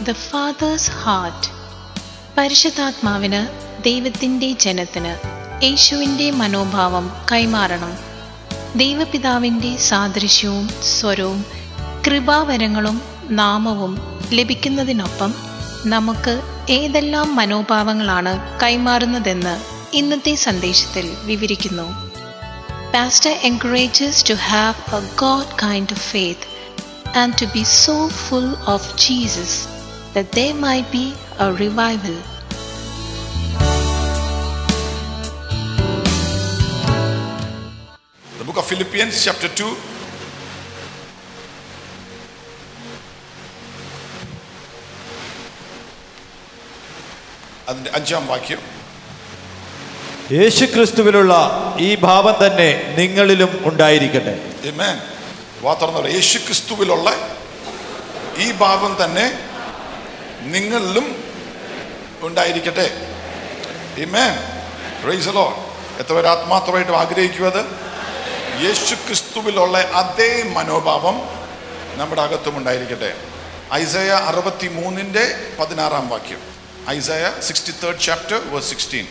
The father's heart പരിശുദ്ധാത്മാവിന് ദൈവത്തിൻ്റെ ജനത്തിന് യേശുവിൻ്റെ മനോഭാവം കൈമാറണം ദൈവപിതാവിൻ്റെ സാദൃശ്യവും സ്വരവും കൃപാവരങ്ങളും നാമവും ലഭിക്കുന്നതിനൊപ്പം നമുക്ക് ഏതെല്ലാം മനോഭാവങ്ങളാണ് കൈമാറുന്നതെന്ന് ഇന്നത്തെ സന്ദേശത്തിൽ വിവരിക്കുന്നു Pastor encourages to have a God kind of faith and to be so full of Jesus that there might be a revival. The book of Philippians, chapter 2. അതിന്റെ അഞ്ചാം വാക്യം യേശുക്രിസ്തുവിലുള്ള ഈ ഭാവം തന്നെ നിങ്ങളിലും ഉണ്ടായിരിക്കട്ടെ Amen. വാ തുറന്നോ യേശു ക്രിസ്തുവിലുള്ള ഈ ഭാവം തന്നെ നിങ്ങളിലും ഉണ്ടായിരിക്കട്ടെ Amen. Praise the Lord. എത്ര പേര് ആത്മാർത്ഥമായിട്ട് ആഗ്രഹിക്കുവത് യേശു ക്രിസ്തുവിലുള്ള അതേ മനോഭാവം നമ്മുടെ അകത്തും ഉണ്ടായിരിക്കട്ടെ ഐസയ അറുപത്തി മൂന്നിൻ്റെ പതിനാറാം വാക്യം Isaiah sixty third chapter verse sixteen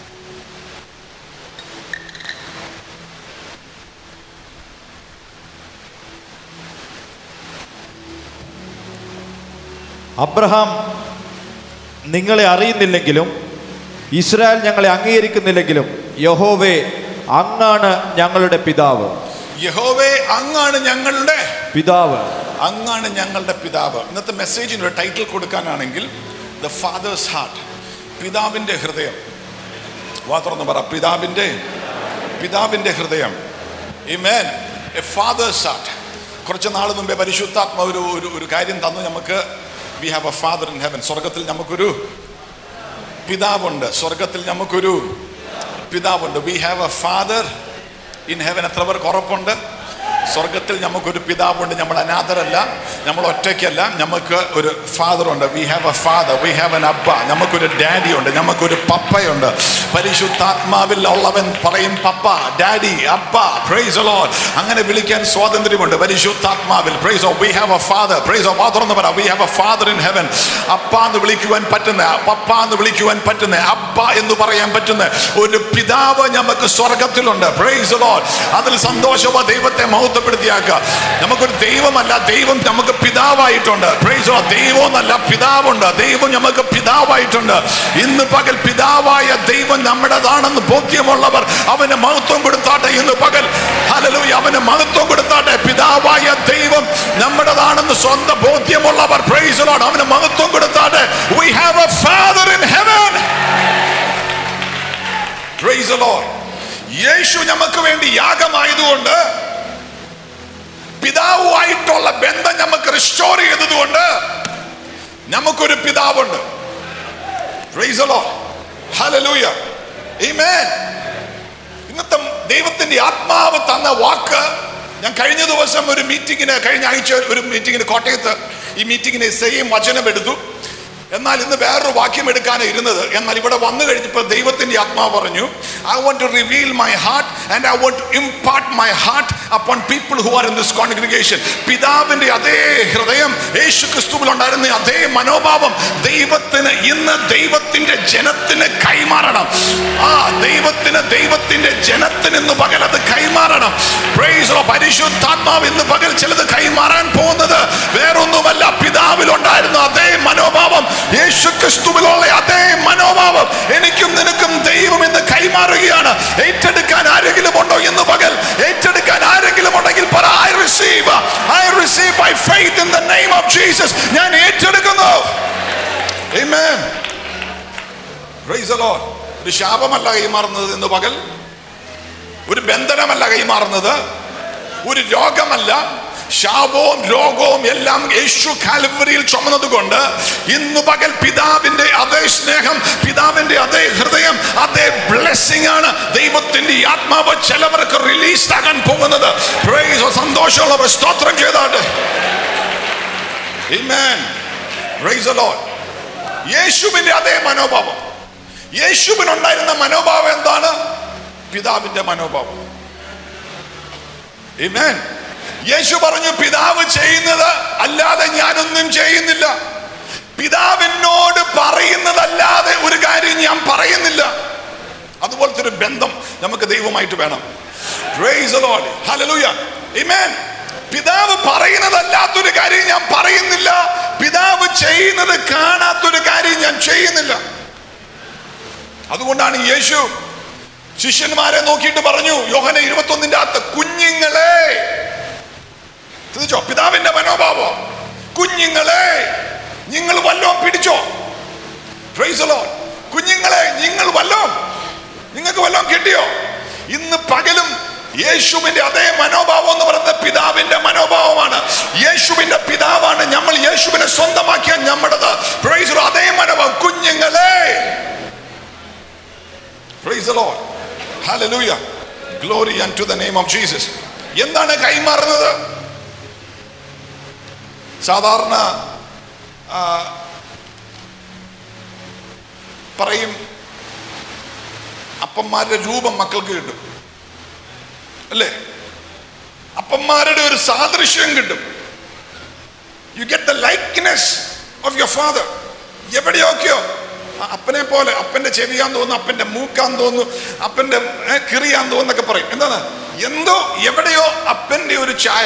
Abraham നിങ്ങളെ അറിയുന്നില്ലെങ്കിലും ഇസ്രായേൽ ഞങ്ങളെ അംഗീകരിക്കുന്നില്ലെങ്കിലും യഹോവേ അങ്ങാണ് ഞങ്ങളുടെ പിതാവ് യഹോവേ അങ്ങാണ് ഞങ്ങളുടെ പിതാവ് അങ്ങാണ് ഞങ്ങളുടെ പിതാവ് ഇന്നത്തെ മെസ്സേജിന് ഒരു ടൈറ്റിൽ കൊടുക്കാനാണെങ്കിൽ ദ ഫാദേഴ്സ് ഹാർട്ട് പിതാവിൻ്റെ ഹൃദയം വാ തുറന്ന് പറ പിതാവിൻ്റെ പിതാവിൻ്റെ ഹൃദയം ഇമേൻ എ ഫാദേഴ്സ് ഹാർട്ട് കുറച്ച് നാൾ മുമ്പേ പരിശുദ്ധാത്മ ഒരു ഒരു ഒരു കാര്യം തന്നു നമുക്ക് we have a father in heaven സ്വർഗത്തിൽ നമുക്കൊരു പിതാവുണ്ട് സ്വർഗത്തിൽ നമുക്കൊരു പിതാവുണ്ട് we have a father in heaven എത്ര പേർക്ക് ഉറപ്പുണ്ട് സ്വർഗത്തിൽ നമുക്കൊരു പിതാവുണ്ട് നമ്മൾ അനാഥരല്ല നമ്മൾ ഒറ്റയ്ക്കല്ല നമുക്ക് ഒരു ഫാദർ ഉണ്ട് we have a father we have an അബ്ബ നമുക്കൊരു ഡാഡി ഉണ്ട് നമുക്കൊരു പപ്പയുണ്ട് പരിശുദ്ധാത്മാവിൽ ഉള്ളവൻ പറയും പപ്പ ഡാഡി അബ്ബ പ്രൈസ് ലോഡ് അങ്ങനെ വിളിക്കാൻ സ്വാതന്ത്ര്യമുണ്ട് പരിശുദ്ധാത്മാവിൽ praise we have a father praise വാ തുറന്ന് പറ we have a father in heaven അപ്പ എന്ന് വിളിക്കുവാൻ പറ്റുന്ന പപ്പ എന്ന് വിളിക്കുവാൻ പറ്റുന്ന അബ്ബ എന്ന് പറയാൻ പറ്റുന്ന ഒരു പിതാവ് നമുക്ക് സ്വർഗത്തിലുണ്ട് പ്രൈസ് ലോഡ് അതിൽ സന്തോഷമോ ദൈവത്തെ മഹത്വപ്പെടുത്തിയാക്കുക നമുക്കൊരു ദൈവമല്ല ദൈവം നമുക്ക് പിതാവായിട്ടുണ്ട് പ്രൈസ് ലോഡ് ദൈവം എന്നല്ല പിതാവുണ്ട് ദൈവം നമുക്ക് പിതാവായിട്ടുണ്ട് ഇന്ന് പകൽ പിതാവായ ദൈവം നമ്മുടേതാണെന്ന് ബോധ്യമുള്ളവർ അവന് മഹത്വം കൊടുത്താട്ടെ ഇന്ന് പകൽ ഹല്ലേലൂയ അവന് മഹത്വം കൊടുത്താട്ടെ പിതാവായ ദൈവം നമ്മുടേതാണെന്ന് സ്വന്തം ബോധ്യമുള്ളവർ പ്രൈസ് ലോഡ് അവന് മഹത്വം കൊടുത്താട്ടെ we have a father in heaven praise the lord യേശു നമുക്ക് വേണ്ടി യാഗമായതുകൊണ്ട് പിതാവുമായിട്ടുള്ള ബന്ധം നമുക്ക് റിസ്റ്റോർ ചെയ്തതുകൊണ്ട് നമുക്കൊരു പിതാവുണ്ട് Praise the Lord. Hallelujah. Amen. ഇന്നത്തെ ദൈവത്തിന്റെ ആത്മാവ് തന്ന വാക്ക് ഞാൻ കഴിഞ്ഞ ദിവസം ഒരു മീറ്റിങ്ങിന് കഴിഞ്ഞ ആഴ്ച ഒരു മീറ്റിങ്ങിന് കോട്ടയത്ത് ഈ മീറ്റിങ്ങിന് സെയിം വചനം എടുത്തു എന്നാൽ ഇന്ന് വേറൊരു വാക്യം എടുക്കാനാണ് ഇരുന്നത് എന്നാൽ ഇവിടെ വന്നു കഴിഞ്ഞപ്പോൾ ദൈവത്തിന്റെ ആത്മാവ് പറഞ്ഞു I want to reveal my heart and I want to impart my heart upon people who are in this congregation പിതാവിന്റെ അതേ ഹൃദയം യേശു ക്രിസ്തുവിൽ ഉണ്ടായിരുന്ന അതേ മനോഭാവം ദൈവത്തിന് ഇന്ന് ദൈവത്തിന്റെ ജനത്തിന് കൈമാറണം ആ ദൈവത്തിന് ദൈവത്തിന്റെ ജനത്തിന് ഇന്ന് പകൽ അത് കൈമാറണം Praise the Lord. പരിശുദ്ധാത്മാവ് ഇന്ന് പകൽ ചിലത് കൈമാറാൻ പോകുന്നത് വേറൊന്നുമല്ല പിതാവിലുണ്ടായിരുന്ന അതേ മനോഭാവം യേശു ക്രിസ്തുവിലുള്ള അതേ മനോഭാവം എനിക്കും നിനക്കും ദൈവം ഇന്ന് കൈമാറുകയാണ് ഏറ്റെടുക്കാൻ ആരെങ്കിലും ഉണ്ടോ ഇന്ന് പകൽ ഏറ്റെടുക്കാൻ ആരെങ്കിലും ഉണ്ടെങ്കിൽ പറ I receive I receive by faith in the name of Jesus ഞാൻ ഏറ്റെടുക്കുന്നു Amen. Praise the Lord. ഒരു ശാപമല്ല കൈമാറുന്നത് ഇന്ന് പകൽ ഒരു ബന്ധനമല്ല കൈമാറുന്നത് ഒരു രോഗമല്ല ശാപവും രോഗവും എല്ലാം യേശു കാൽവരിയിൽ ചുമന്നത് കൊണ്ട് ഇന്ന് പകൽ പിതാവിന്റെ അതേ സ്നേഹം പിതാവിന്റെ അതേ ഹൃദയം അതേ ബ്ലെസ്സിംഗ് ആണ് ദൈവത്തിന്റെ ഈ ആത്മാവ് ചിലവർക്ക് റിലീസ് ആകാൻ പോകുന്നത് Praise the സന്തോഷമുള്ളവർ സ്തോത്രം ചെയ്താട്ടെ Amen. Praise the Lord. യേശുവിന്റെ അതേ മനോഭാവം യേശുവിനുണ്ടായിരുന്ന മനോഭാവം എന്താണ് പിതാവിന്റെ മനോഭാവം Amen. യേശു പറഞ്ഞു പിതാവ് ചെയ്യുന്നത് അല്ലാതെ ഞാനൊന്നും ചെയ്യുന്നില്ല പിതാവിനോട് പറയുന്നതല്ലാതെ ഒരു കാര്യം ഞാൻ പറയുന്നില്ല അതുപോലത്തെ ഒരു ബന്ധം നമുക്ക് ദൈവമായിട്ട് വേണം Praise the Lord. Hallelujah. Amen. പിതാവ് പറയുന്നതല്ലാത്തൊരു കാര്യം ഞാൻ പറയുന്നില്ല പിതാവ് ചെയ്യുന്നത് കാണാത്തൊരു കാര്യം ഞാൻ ചെയ്യുന്നില്ല അതുകൊണ്ടാണ് യേശു ശിഷ്യന്മാരെ നോക്കിയിട്ട് പറഞ്ഞു യോഹന ഇരുപത്തൊന്നിന്റെ അകത്ത് കുഞ്ഞുങ്ങളെ ശ്രദ്ധിച്ചോ പിതാവിന്റെ മനോഭാവം കുഞ്ഞുങ്ങളെ നിങ്ങൾ വല്ലോ പിടിച്ചോ Praise the Lord. കുഞ്ഞുങ്ങളെ നിങ്ങൾ വല്ലോ നിങ്ങൾക്ക് വല്ലോ കിട്ടിയോ ഇന്ന് പകലും യേശുവിന്റെ അതേ മനോഭാവം എന്ന് പറയുന്നത് പിതാവിന്റെ മനോഭാവമാണ് യേശുവിന്റെ പിതാവാണ് നമ്മൾ യേശുവിനെ സ്വന്തമാക്കിയ നമ്മുടേത് Praise the Lord. അതേ മനോഭാവം കുഞ്ഞുങ്ങളെ Praise the Lord. Hallelujah. Glory unto the name of Jesus. എന്താണ് കൈമാറുന്നത് സാധാരണ ആ, പറയും അപ്പന്മാരുടെ രൂപം മക്കൾക്ക് കിട്ടും അല്ലേ അപ്പന്മാരുടെ ഒരു സാദൃശ്യം കിട്ടും you get the likeness of your father എവിടെയൊക്കെയോ ആ അപ്പനെ പോലെ അപ്പന്റെ ചെവിയാൻ തോന്നുന്നു അപ്പന്റെ മൂക്കാൻ തോന്നുന്നു അപ്പന്റെ ഏ, കിറിയാൻ തോന്നുന്നൊക്കെ പറയും എന്താണ് എന്തോ എവിടെയോ അപ്പന്റെ ഒരു ചായ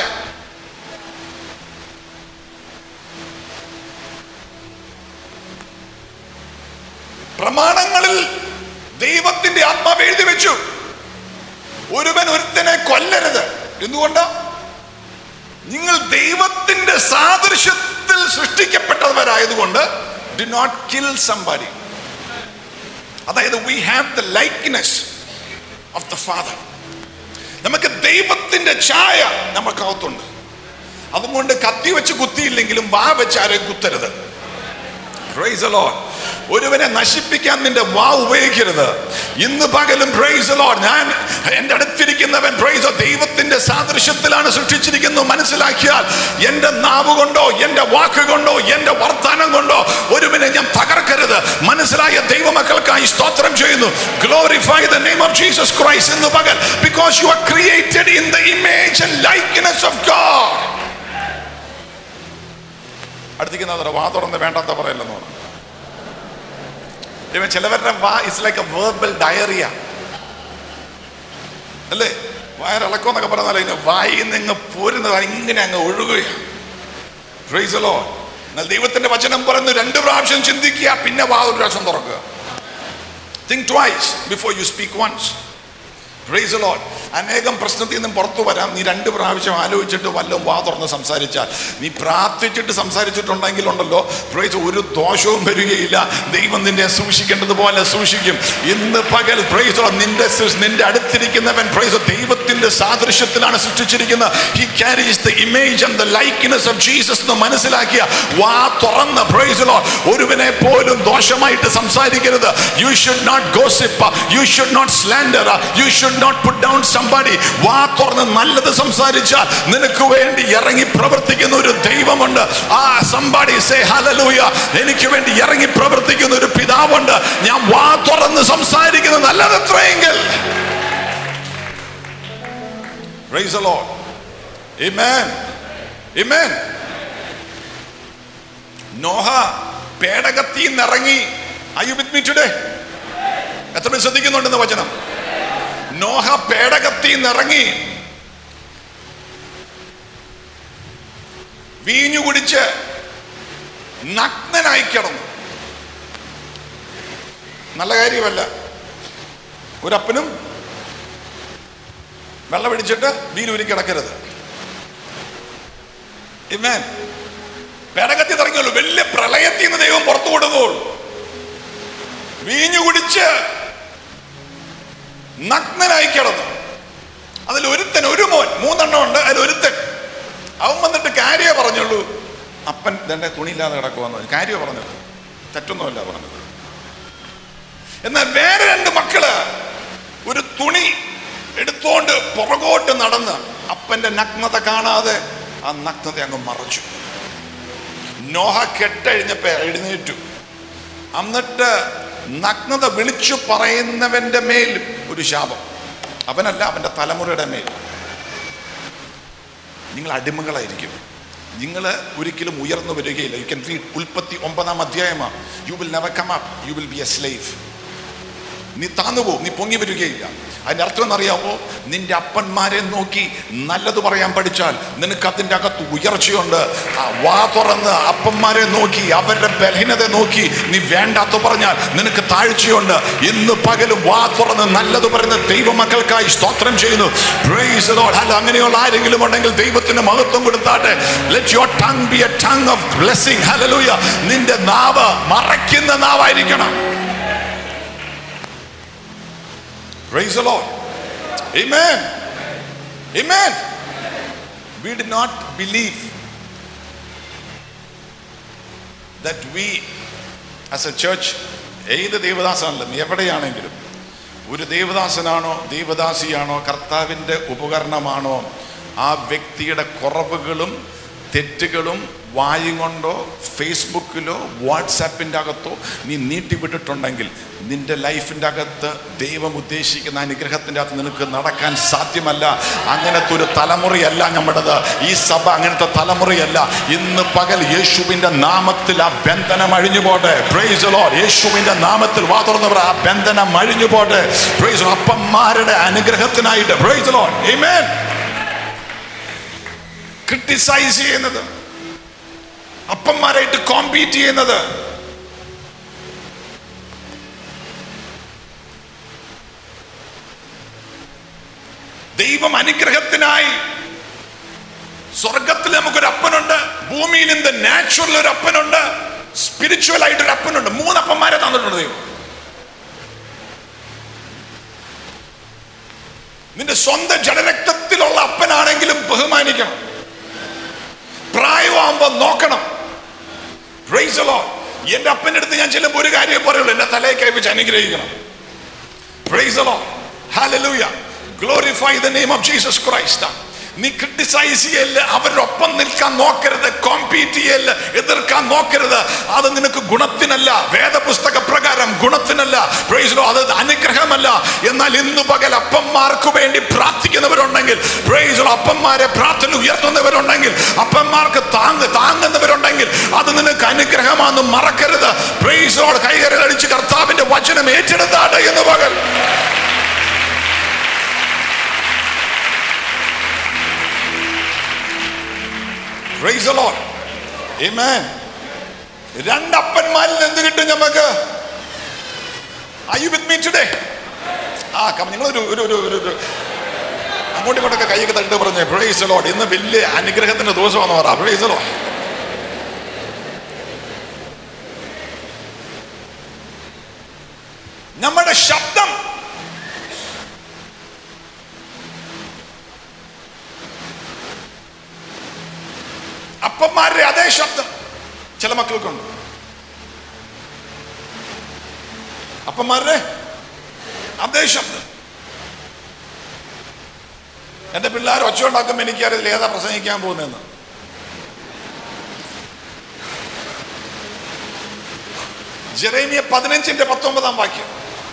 പ്രമാണങ്ങളിൽ ദൈവത്തിന്റെ ആത്മാവ് എഴുതി വെച്ചു ഒരുവൻ ഒരുത്തനെ കൊല്ലരുത് എന്തുകൊണ്ടാ നിങ്ങൾ ദൈവത്തിന്റെ സാദൃശ്യത്തിൽ സൃഷ്ടിക്കപ്പെട്ടവരായതുകൊണ്ട് ഡി നോട്ട് കിൽ സംബാരി അതായത് we have the likeness of the father നമുക്ക് ദൈവത്തിന്റെ ഛായ നമുക്കകത്തുണ്ട് അതുകൊണ്ട് കത്തി വെച്ച് കുത്തിയില്ലെങ്കിലും വാ വെച്ച് ആരെയും കുത്തരുത് Praise the Lord. ഒരുവനെ നശിപ്പിക്കാൻ നിന്റെ വാ ഉപയോഗിക്കരുത് ഇന്ന് പകലും പ്രൈസ് ലോഡ് ഞാൻ എൻ്റെ അടുത്തിരിക്കുന്നവൻ പ്രൈസ് ദൈവത്തിന്റെ സാദൃശ്യത്തിലാണ് സൃഷ്ടിച്ചിരിക്കുന്നത് മനസ്സിലാക്കിയാൽ എൻ്റെ നാവ് കൊണ്ടോ എൻ്റെ വാക്ക് കൊണ്ടോ എൻ്റെ വർത്താനം കൊണ്ടോ ഒരുവനെ ഞാൻ തകർക്കരുത് മനസ്സിലായ ദൈവമക്കൾക്കായി സ്തോത്രം ചെയ്യുന്നു glorify the name of Jesus Christ ഇന്ന് പകൽ because you are created in the image and likeness of God അടുത്തിരിക്കുന്നവരുടെ വാ തുറന്ന് വേണ്ടാത്ത പറയല്ലെന്ന് പറഞ്ഞു ഇവൻ ചിലവരുടെ വാ is like a verbal diarrhoea അല്ലേ വയറിളക്കം എന്നൊക്കെ പറഞ്ഞാൽ അതിന് വായിൽ നിന്ന് പോരുന്നത് ഇങ്ങനെ അങ്ങ് ഒഴുകുകയാണ് Praise the Lord. എന്നാൽ ദൈവത്തിന്റെ വചനം പറയുന്നു രണ്ട് പ്രാവശ്യം ചിന്തിക്കുക പിന്നെ വാ ഒരു പ്രാവശ്യം തുറക്കുക think twice before you speak once praise Lord അനേകം പ്രശ്നത്തിൽ നിന്നും പുറത്തു വരാം നീ രണ്ട് പ്രാവശ്യം ആലോചിച്ചിട്ട് വല്ലതും വാ തുറന്ന് സംസാരിച്ചാൽ നീ പ്രാർത്ഥിച്ചിട്ട് സംസാരിച്ചിട്ടുണ്ടെങ്കിൽ ഉണ്ടല്ലോ പ്രൈസ് ഒരു ദോഷവും വരികയില്ല ദൈവം നിന്നെ സൂക്ഷിക്കേണ്ടതുപോലെ സൂക്ഷിക്കും ഇന്ന് പകൽ പ്രൈസ് നിന്റെ സു- നിന്റെ അടുത്തിരിക്കുന്നവൻ പ്രൈസ് ദൈവത്തിന്റെ സാദൃശ്യത്തിലാണ് സൃഷ്ടിച്ചിരിക്കുന്നത് he carries the image and the likeness of Jesus എന്ന് മനസ്സിലാക്കിയ വാ തുറന്ന പ്രൈസ് ലോ ഒരുവനെ പോലും ദോഷമായിട്ട് സംസാരിക്കരുത് you should not gossip you should not slander you should not put down somebody വാ തുറന്ന് നല്ലത് സംസാരിച്ചാൽ നിനക്ക് വേണ്ടി ഇറങ്ങി പ്രവർത്തിക്കുന്ന ഒരു ദൈവമുണ്ട് ആ സംബാഡി സേ ഹലലൂയ എനിക്ക് വേണ്ടി ഇറങ്ങി പ്രവർത്തിക്കുന്ന ഒരു പിതാവുണ്ട് ഞാൻ വാ തുറന്ന് സംസാരിക്കുന്നത് നല്ലതെത്രയെങ്കിൽ Praise the Lord. Amen. Amen. Noah പേടകത്തിൽ നിന്നിറങ്ങി Are you with me today? എത്ര പേര് ശ്രദ്ധിക്കുന്നുണ്ടെന്ന് വചനം നോഹ പേടകത്തിൽ നിന്നിറങ്ങി വീഞ്ഞു കുടിച്ച് നഗ്നനായി കിടന്നു നല്ല കാര്യമല്ല ഒരപ്പനും വെള്ളം പിടിച്ചിട്ട് വീരൂരി കിടക്കരുത് Amen. പേടകത്തിൽ ഇറങ്ങിയുള്ളൂ വലിയ പ്രളയത്തിൽ നിന്ന് ദൈവം പുറത്തു കൊടുക്കുള്ളൂ വീഞ്ഞു കുടിച്ച് നഗ്നനായി കിടന്നു അതിൽ ഒരുത്തൻ ഒരു മോൻ മൂന്നെണ്ണം ഉണ്ട് അതിൽ ഒരുത്തൻ അവൻ വന്നിട്ട് കാര്യമേ പറഞ്ഞുള്ളൂ അപ്പൻ തന്നെ തുണിയില്ലാതെ കിടക്കുമെന്ന് കാര്യമേ പറഞ്ഞത് തെറ്റൊന്നുമല്ല പറഞ്ഞത് എന്നാൽ വേറെ രണ്ട് മക്കള് ഒരു തുണി എടുത്തോണ്ട് പുറകോട്ട് നടന്ന് അപ്പന്റെ നഗ്നത കാണാതെ ആ നഗ്നത അങ്ങ് മറച്ചു നോഹ കെട്ടഴിഞ്ഞപ്പോ എഴുന്നേറ്റു എന്നിട്ട് നഗ്നത വിളിച്ചു പറയുന്നവന്റെ മേൽ ഒരു ശാപം അവനല്ല അവന്റെ തലമുറയുടെ മേൽ നിങ്ങൾ അടിമകളായിരിക്കും നിങ്ങൾ ഒരിക്കലും ഉയർന്നു വരികയില്ല യു ക്യാൻ റീഡ് ഉൽപ്പത്തി ഒമ്പതാം അധ്യായമാണ് you will never come up you will be a slave നീ താന്നു പോകും നീ പൊങ്ങി വരികയില്ല അതിന്റെ അർത്ഥം എന്നറിയാമോ നിന്റെ അപ്പന്മാരെ നോക്കി നല്ലത് പറയാൻ പഠിച്ചാൽ നിനക്ക് അതിൻ്റെ അകത്ത് ഉയർച്ചയുണ്ട് ആ വാ തുറന്ന് അപ്പന്മാരെ നോക്കി അവരുടെ ബലഹീനത നോക്കി നീ വേണ്ടാത്ത പറഞ്ഞാൽ നിനക്ക് താഴ്ചയുണ്ട് ഇന്ന് പകലും വാ തുറന്ന് നല്ലത് പറയുന്ന ദൈവമക്കൾക്കായി സ്തോത്രം ചെയ്യുന്നു Praise the Lord. അല്ല അങ്ങനെയുള്ള ആരെങ്കിലും ഉണ്ടെങ്കിൽ ദൈവത്തിന് മഹത്വം കൊടുത്താട്ടെ let your tongue be a tongue of blessing hallelujah നിന്റെ നാവ് മറയ്ക്കുന്ന നാവായിരിക്കണം Praise the Lord. Amen. Amen. We did not believe that we as a church ഏത് ദേവദാസനല്ല എവിടെയാണെങ്കിലും ഒരു ദേവദാസനാണോ ദേവദാസിയാണോ കർത്താവിൻ്റെ ഉപകരണമാണോ ആ വ്യക്തിയുടെ കുറവുകളും തെറ്റുകളും വായും കൊണ്ടോ ഫേസ്ബുക്കിലോ വാട്സാപ്പിൻ്റെ അകത്തോ നീ നീട്ടിവിട്ടിട്ടുണ്ടെങ്കിൽ നിന്റെ ലൈഫിൻ്റെ അകത്ത് ദൈവം ഉദ്ദേശിക്കുന്ന അനുഗ്രഹത്തിൻ്റെ അകത്ത് നിനക്ക് നടക്കാൻ സാധ്യമല്ല അങ്ങനത്തെ ഒരു തലമുറയല്ല നമ്മുടേത് ഈ സഭ അങ്ങനത്തെ തലമുറയല്ല ഇന്ന് പകൽ യേശുവിൻ്റെ നാമത്തിൽ ആ ബന്ധനം അഴിഞ്ഞു പോട്ടെ പ്രൈസ് ലോഡ് യേശുവിൻ്റെ നാമത്തിൽ വാ തുറന്നവർ ആ ബന്ധനം അഴിഞ്ഞു പോട്ടെ പ്രൈസ് അപ്പന്മാരുടെ അനുഗ്രഹത്തിനായിട്ട് പ്രൈസ് ലോഡ് ആമേൻ ക്രിട്ടിസൈസ് ചെയ്യുന്നത് അപ്പന്മാരായിട്ട് കോമ്പീറ്റ് ചെയ്യുന്നത് ദൈവം അനുഗ്രഹത്തിനായി സ്വർഗത്തിൽ നമുക്കൊരു അപ്പനുണ്ട് ഭൂമിയിൽ ഇന്ന് നാച്ചുറൽ ഒരു അപ്പനുണ്ട് സ്പിരിച്വൽ ആയിട്ട് ഒരു അപ്പനുണ്ട് മൂന്ന് അപ്പന്മാരെ തന്നിട്ടുണ്ട് ദൈവം നിന്റെ സ്വന്തം ജഡരക്തത്തിലുള്ള അപ്പനാണെങ്കിലും ബഹുമാനിക്കണം പ്രായമാകുമ്പോ നോക്കണം Praise the Lord. എന്റെ അപ്പൻ്റെ അടുത്ത് ഞാൻ ചെല്ലുമ്പോൾ ഒരു കാര്യം പറയുള്ളൂ എന്റെ തലയെ കൈവച്ച് അനുഗ്രഹിക്കണം Praise the Lord. Hallelujah. Glorify the name of Jesus Christ. നീ ക്രിട്ടിസൈസ് ചെയ്യല്ല അവരുടെ ഒപ്പം നിൽക്കാൻ നോക്കരുത് കോമ്പീറ്റ് ചെയ്യല്ല എതിർക്കാൻ നോക്കരുത് അത് നിനക്ക് ഗുണത്തിനല്ല വേദപുസ്തക പ്രകാരം ഗുണത്തിനല്ല Praise the Lord. അത് അനുഗ്രഹമല്ല എന്നാൽ ഇന്ന് പകൽ അപ്പന്മാർക്ക് വേണ്ടി പ്രാർത്ഥിക്കുന്നവരുണ്ടെങ്കിൽ Praise the Lord. അപ്പന്മാരെ പ്രാർത്ഥന ഉയർത്തുന്നവരുണ്ടെങ്കിൽ അപ്പന്മാർക്ക് താങ്ങ് താങ്ങുന്നവരുണ്ടെങ്കിൽ അത് നിനക്ക് അനുഗ്രഹമാണെന്ന് മറക്കരുത് Praise the Lord. കൈകരടിച്ച് കർത്താവിന്റെ വചനം ഏറ്റെടുത്താട്ടെ എന്ന് പകൽ Praise the Lord. Amen. രണ്ടപ്പന്മാരിൽ എന്ത് കിട്ടും നമുക്ക് Are you with me today? ആ നിങ്ങൾ ഒരു ഒരു ഒരു ഒരു ഒരു അങ്ങോട്ടും ഇങ്ങോട്ടൊക്കെ കൈയൊക്കെ തട്ട് പറഞ്ഞേ പ്രൈസ് ലോഡ് ഇന്ന് വലിയ അനുഗ്രഹത്തിന്റെ ദിവസമാണെന്ന് പറ പ്രൈസ് ലോഡ് നമ്മുടെ ശബ്ദം അപ്പന്മാരുടെ അതേ ശബ്ദം ചില മക്കൾക്കുണ്ട് അപ്പന്മാരുടെ അതേ ശബ്ദം എന്റെ പിള്ളേർ ഒച്ച ഉണ്ടാക്കുമ്പോൾ എനിക്കറിയില്ല ഏതാ പ്രസംഗിക്കാൻ പോകുന്നതെന്ന് ജെറേമിയ പതിനഞ്ചിന്റെ പത്തൊമ്പതാം വാക്യം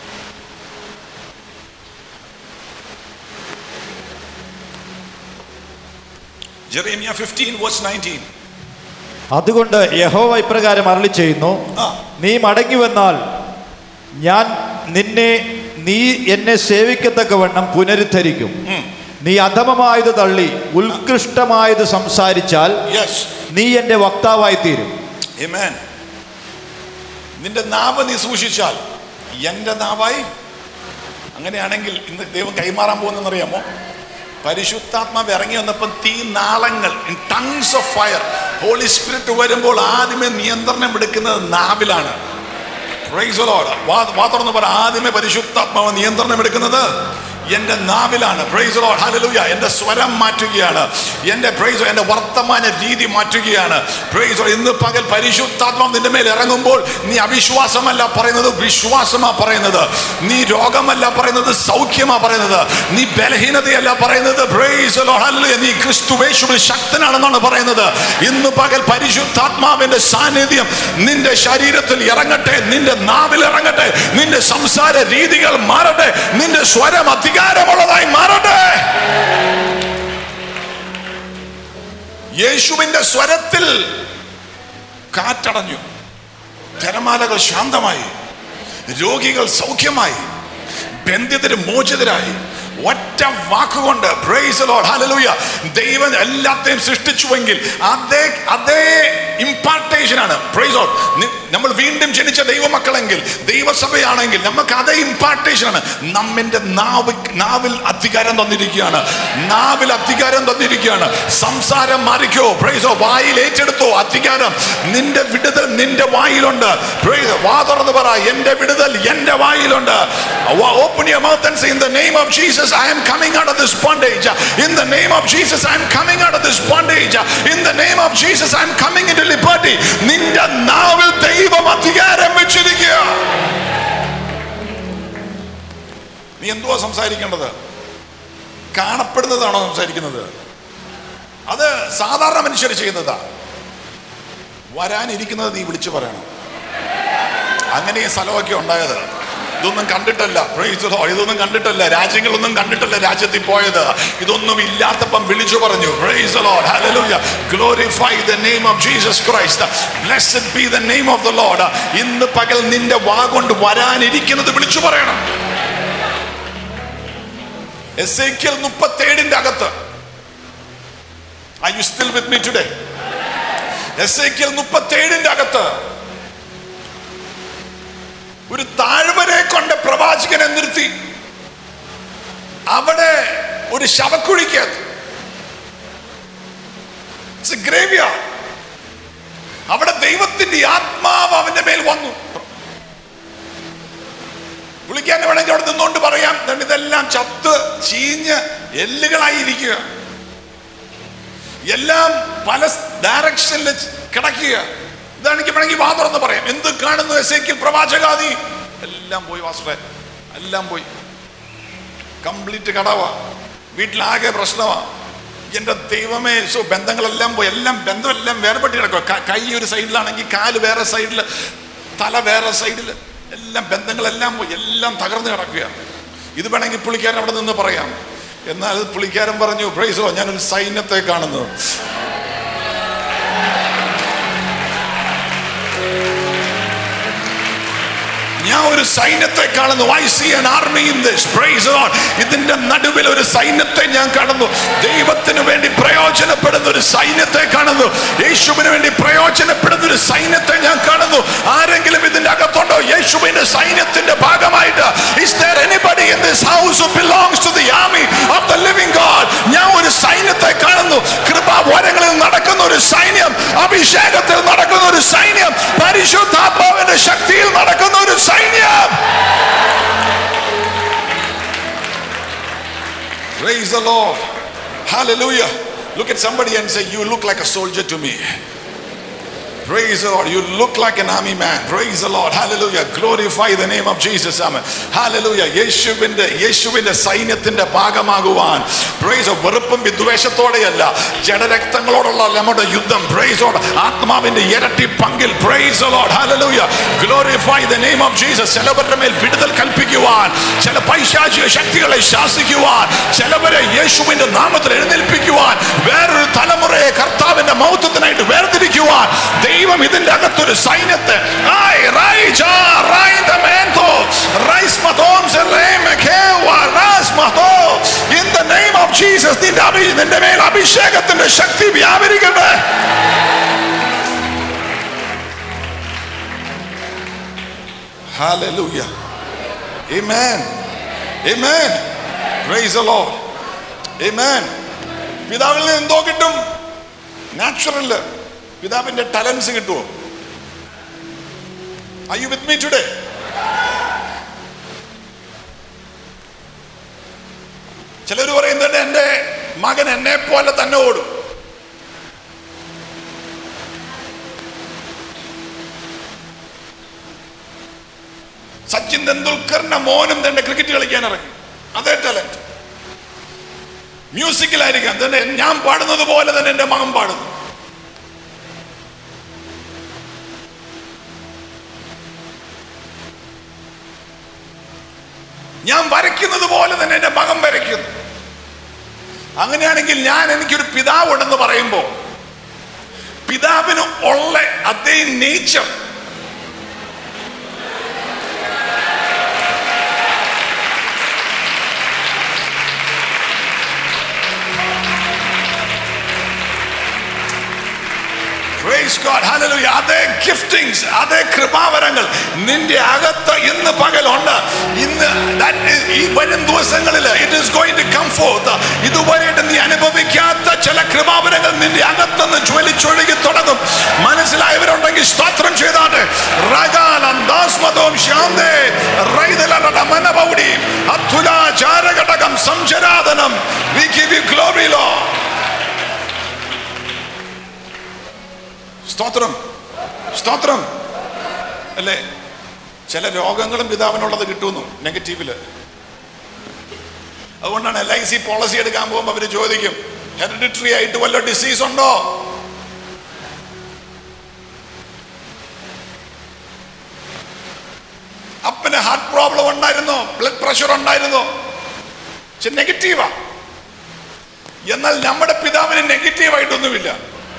ജെറേമിയ ഫിഫ്റ്റീൻ വേഴ്സ് നയൻറ്റീൻ അതുകൊണ്ട് യഹോവ ഇപ്രകാരം അരളി ചെയ്യുന്നു ആ നീ മടങ്ങി വന്നാൽ ഞാൻ നിന്നെ നീ എന്നെ സേവിക്കത്തക്കവണ്ണം പുനരുദ്ധരിക്കും ഉം. നീ അധമമായത് തള്ളി ഉത്കൃഷ്ടമായത് സംസാരിച്ചാൽ യെസ് നീ എൻ്റെ വക്താവായി തീരും Amen. നിന്റെ നാവ് നീ സൂക്ഷിച്ചാൽ എൻ്റെ നാവായി അങ്ങനെയാണെങ്കിൽ ഇന്ന് ദൈവം കൈമാറാൻ പോകുന്നറിയാമോ പരിശുദ്ധാത്മാവ് ഇറങ്ങി വന്നപ്പോൾ തീ നാളങ്ങൾ tongues of fire Holy Spirit വരുമ്പോൾ ആദ്യമേ നിയന്ത്രണം എടുക്കുന്നത് നാവിലാണ് Praise the Lord. വാ വാ തുറന്ന് പറ ആദ്യമേ പരിശുദ്ധാത്മാവ് നിയന്ത്രണം എടുക്കുന്നത് എന്റെ നാവിലാണ് പ്രൈസ് ലോഡ് ഹല്ലേലൂയ എന്റെ സ്വരം മാറ്റുകയാണ് എന്റെ പ്രൈസ് എന്റെ വർത്തമാന രീതി മാറ്റുകയാണ് പ്രൈസ് ഇന്ന് പകൽ പരിശുദ്ധാത്മാവ് നിന്റെ മേൽ ഇറങ്ങുമ്പോൾ നീ അവിശ്വാസമല്ല പറയുന്നത് വിശ്വാസമാ പറയുന്നത് നീ രോഗമല്ല പറയുന്നത് സൗഖ്യമാ പറയുന്നത് നീ ബലഹീനതയല്ല പറയുന്നത് പ്രൈസ് ലോഡ് ഹല്ലേലൂയ നീ ക്രിസ്തുവേശുവിൽ ശക്തനാണെന്നാണ് പറയുന്നത് ഇന്ന് പകൽ പരിശുദ്ധാത്മാവിന്റെ സാന്നിധ്യം നിന്റെ ശരീരത്തിൽ ഇറങ്ങട്ടെ നിന്റെ നാവിൽ ഇറങ്ങട്ടെ നിന്റെ സംസാര രീതികൾ മാറട്ടെ നിന്റെ സ്വരം അധികാരമുള്ളതായി മാറട്ടെ യേശുവിന്റെ സ്വരത്തിൽ കാറ്റടഞ്ഞു തിരമാലകൾ ശാന്തമായി രോഗികൾ സൗഖ്യമായി ബന്ധിതര് മോചിതരായി ഒറ്റ വാക്കുകൊണ്ട് പ്രൈസ് ലോഡ് ഹല്ലേലൂയ ദൈവം എല്ലാത്തെയും സൃഷ്ടിച്ചുവെങ്കിൽ അതേ അതേ ഇമ്പാർട്ടേഷൻ ആണ് പ്രൈസ് ലോഡ് നമ്മൾ വീണ്ടും ജനിച്ച ദൈവമക്കളെങ്കിൽ ദൈവസഭയാണെങ്കിൽ നമുക്ക് അതേ ഇമ്പാർട്ടേഷൻ ആണ് നമ്മിന്റെ നാവ് നാവിൽ അധികാരം തന്നിരിക്കുകയാണ് നാവിൽ അധികാരം തന്നിരിക്കുകയാണ് സംസാരം മാറിക്കോ പ്രൈസോ വായിൽ ഏറ്റെടുത്തോ അധികാരം നിന്റെ വിടുതൽ നിന്റെ വായിലുണ്ട് Praise. വാ തുറന്ന് പറ എന്റെ വിടുതൽ എന്റെ വായിലുണ്ട് open your mouth and say in the name of Jesus I am coming out of this bondage in the name of Jesus I am coming out of this bondage in the name of Jesus I am coming into liberty നിന്റെ നാവിൽ ദൈവം അധികാരം വെച്ചിരിക്കുക നീ എന്തുവാ സംസാരിക്കേണ്ടത് കാണപ്പെടുന്നതാണോ സംസാരിക്കുന്നത് അത് സാധാരണ മനുഷ്യർ ചെയ്യുന്നതാ വരാനിരിക്കുന്നത് നീ വിളിച്ചു പറയണം അങ്ങനെ ഈ സ്ഥലമൊക്കെ ഉണ്ടായത് ഇതൊന്നും കണ്ടിട്ടല്ല praise the Lord. ഇതൊന്നും കണ്ടിട്ടല്ല രാജ്യങ്ങളൊന്നും കണ്ടിട്ടല്ല രാജ്യത്തിൽ പോയത് ഇതൊന്നും ഇല്ലാത്തപ്പം വിളിച്ചു പറഞ്ഞു Praise the Lord. Hallelujah. Glorify the name of Jesus Christ. Blessed be the name of the Lord. ഇന്ന് പകൽ നിന്റെ വാ കൊണ്ട് വരാനിരിക്കുന്നത് വിളിച്ചു പറയണം എസ് എ മുപ്പത്തേഴിന്റെ അകത്ത് Are you still with me today? എസ് എ മുപ്പത്തേഴിന്റെ അകത്ത് ഒരു താഴ്വരെ കൊണ്ട് പ്രവാചകനെ നിർത്തി അവിടെ ഒരു ശവക്കുഴിക്കകത്ത് ഗ്രേവിയാണ് അവിടെ ദൈവത്തിന്റെ ആത്മാവ് അവന്റെ മേൽ വന്നു വിളിക്കാൻ വേണമെങ്കിൽ അവിടെ നിന്നുകൊണ്ട് പറയാം "ദാ ഇതെല്ലാം ചത്ത് ചീഞ്ഞ് എല്ലുകളായിരിക്കുക എല്ലാം പല ഡയറക്ഷനിൽ കിടക്കുക ഇതാണെങ്കിൽ വേണമെങ്കിൽ വാ തുറന്ന് പറയാം എന്ത് കാണുന്നു എസ് പ്രവാചകാദി എല്ലാം പോയി വാസുടെ എല്ലാം പോയി കംപ്ലീറ്റ് കടവാ വീട്ടിലാകെ പ്രശ്നമാ എന്റെ ദൈവമേ സോ ബന്ധങ്ങളെല്ലാം പോയി എല്ലാം ബന്ധമെല്ലാം വേർപെട്ട് കിടക്കുക ക- കൈ ഒരു സൈഡിലാണെങ്കിൽ കാല് വേറെ സൈഡിൽ തല വേറെ സൈഡിൽ എല്ലാം ബന്ധങ്ങളെല്ലാം പോയി എല്ലാം തകർന്നു കിടക്കുക ഇത് വേണമെങ്കിൽ പുള്ളിക്കാരൻ അവിടെ നിന്ന് പറയാം എന്നാൽ പുള്ളിക്കാരൻ പറഞ്ഞു പ്രൈസോ ഞാനൊരു സൈന്യത്തെ കാണുന്നു ഞാൻ ഒരു സൈന്യത്തെ കാണുന്നു I see an army in this praise the Lord ഇതിന്റെ നടുവിൽ ഒരു സൈന്യത്തെ ഞാൻ കാണുന്നു ദൈവത്തിന് വേണ്ടി പ്രയോജനപ്പെടുന്ന ഒരു സൈന്യത്തെ കാണുന്നു യേശുവിന് വേണ്ടി പ്രയോജനപ്പെടുന്ന ഒരു സൈന്യത്തെ ഞാൻ കാണുന്നു ആരെങ്കിലും ഇതിന്റെ അകത്തുണ്ടോ യേശുവിന്റെ സൈന്യത്തിന്റെ ഭാഗമായിട്ട് is there anybody in this house who belongs to the army of the living God ഞാൻ ഒരു സൈന്യത്തെ കാണുന്നു കൃപാവരങ്ങളിൽ നടക്കുന്ന ഒരു സൈന്യം അഭിഷേകത്തിൽ നടക്കുന്ന ഒരു സൈന്യം പരിശുദ്ധാത്മാവിന്റെ ശക്തിയിൽ നടക്കുന്ന ഒരു സൈന്യം Praise the Lord. Hallelujah. Look at somebody and say, You look like a soldier to me. Praise the Lord. You look like an army man. Praise the Lord. Hallelujah. Glorify the name of Jesus. Amen. Hallelujah. യേശുവിന്റെ യേശുവിന്റെ സൈന്യത്തിന്റെ ഭാഗമാകുവാൻ price വെറുപ്പും വിദ്വേഷത്തോടെയല്ല ജഡരക്തങ്ങളോടുള്ള നമ്മുടെ യുദ്ധം praise ആത്മാവിന്റെ ഇരട്ടി പങ്കിൽ praise Lord hallelujah glorify the name of Jesus ചിലവരുടെ മേൽ വിടുതൽ കൽപ്പിക്കുവാൻ ചില പൈശാചിക ശക്തികളെ ശാസിക്കുവാൻ ചിലവരെ യേശുവിന്റെ നാമത്തിൽ എഴുന്നേൽപ്പിക്കുവാൻ വേറൊരു തലമുറയെ കർത്താവിന്റെ മൗത്വത്തിനായിട്ട് വേർതിരിക്കുവാൻ ദൈവം ഇതിന്റെ അകത്തൊരു സൈന്യത്തെ ആയ് റൈജ റൈദമെന്റോ റൈസ് മതോംസ് റേമകേവ റാസ് മതോ in the name of Jesus നിന്റെ അഭി നിന്റെ മേൽ അഭിഷേകത്തിന്റെ ശക്തി വ്യാപരിക്കട്ടെ Hallelujah. Amen. Amen. Praise the Lord. Amen. പിതാവിൽ നിന്ന് എന്തോ കിട്ടും നാച്ചുറല് പിതാവിന്റെ ടാലൻസ് കിട്ടുമോ I you with me today ചിലർ പറയുന്നുണ്ട് എൻ്റെ മകൻ എന്നെ പോലെ തന്നെ ഓടും സച്ചിൻ തെണ്ടുൽക്കറിന്റെ മോനും തന്നെ ക്രിക്കറ്റ് കളിക്കാൻ ഇറങ്ങി അതേ ടാലന്റ് മ്യൂസിക്കിലായിരിക്കാം തന്നെ ഞാൻ പാടുന്നത് പോലെ തന്നെ എൻ്റെ മകൻ പാടുന്നു ഞാൻ വരയ്ക്കുന്നത് പോലെ തന്നെ എൻ്റെ മകൻ വരയ്ക്കുന്നു അങ്ങനെയാണെങ്കിൽ ഞാൻ എനിക്കൊരു പിതാവുണ്ടെന്ന് പറയുമ്പോൾ പിതാവിന് ഉള്ള അതേ നേച്ചർ Praise God. Hallelujah. അതേ ഗിഫ്റ്റിംഗ്സ് അതേ കൃപാവരങ്ങൾ നിന്റെ അകത്ത് ഇന്ന് പകലുണ്ട് ഇന്ന് that is- ഈ വരും ദിവസങ്ങളിൽ it is going to come forth ഇതുവരെയായിട്ട് നീ അനുഭവിക്കാത്ത ചില കൃപാവരങ്ങൾ നിന്റെ അകത്തുനിന്ന് ജ്വലിച്ചൊഴുകി തുടങ്ങും മനസ്സിലായവരുണ്ടെങ്കിൽ സ്തോത്രം ചെയ്താട്ടെ റഗാലന്ദാസ്മതവും ശാന്തേ റൈതലട മനപൗടി അത്തുലാ ചാരഘടകം സംചരാതനം we give you glory lord സ്തോത്രം സ്തോത്രം അല്ലേ ചില രോഗങ്ങളും പിതാവിനുള്ളത് കിട്ടുന്നു നെഗറ്റീവില് അതുകൊണ്ടാണ് എൽ ഐ സി പോളിസി എടുക്കാൻ പോകുമ്പോൾ അവർ ചോദിക്കും ഹെറിഡിറ്ററി ആയിട്ട് വല്ല ഡിസീസ് ഉണ്ടോ അപ്പന് ഹാർട്ട് പ്രോബ്ലം ഉണ്ടായിരുന്നോ ബ്ലഡ് പ്രഷർ ഉണ്ടായിരുന്നോ നെഗറ്റീവാ എന്നാൽ നമ്മുടെ പിതാവിന് നെഗറ്റീവായിട്ടൊന്നുമില്ല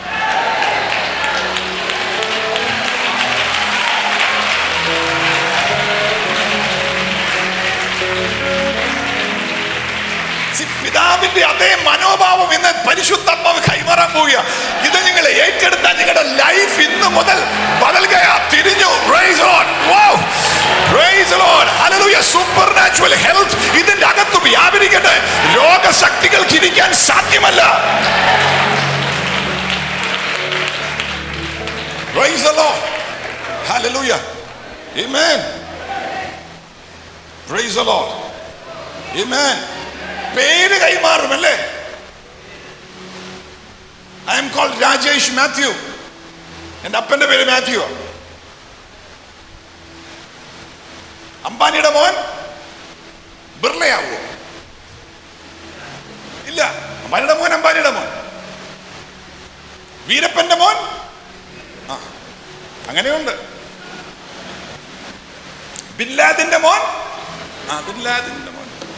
See, പിതാവിന്റെ അതേ മനോഭാവം ഇന്ന് പരിശുദ്ധാത്മാവ് കൈമാറാൻ പോവുക ഇത് നിങ്ങൾ ഏറ്റെടുത്താൽ നിങ്ങളുടെ ലൈഫ് ഇന്ന് മുതൽ ബദൽകയാ തിരിഞ്ഞു Praise the Lord. Wow. Praise the Lord. Hallelujah. Supernatural health ഇതിന്റെ അകത്ത് വ്യാപരിക്കട്ടെ രോഗശക്തികൾക്ക് ഇരിക്കാൻ സാധ്യമല്ല Praise the Lord. Hallelujah. Amen. Praise the Lord. Amen. പേര് കൈമാറും അല്ലേ I am called Rajesh Mathew എന്റെ അപ്പന്റെ പേര് മാത്യു അംബാനിയുടെ മോൻ ബിർളയാവോ ഇല്ല അംബാനിയുടെ മോൻ അംബാനിയുടെ മോൻ വീരപ്പന്റെ മോൻ ആ അങ്ങനെയുണ്ട് ബില്ലാദിന്റെ മോൻ ആ ബില്ലാദിന്റെ മോൻ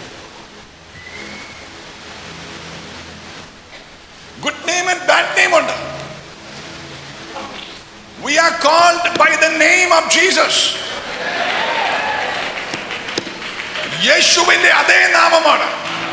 good name and bad name ഉണ്ട് we are called by the name of Jesus യേശുവിന്റെ അതേ നാമമാണ്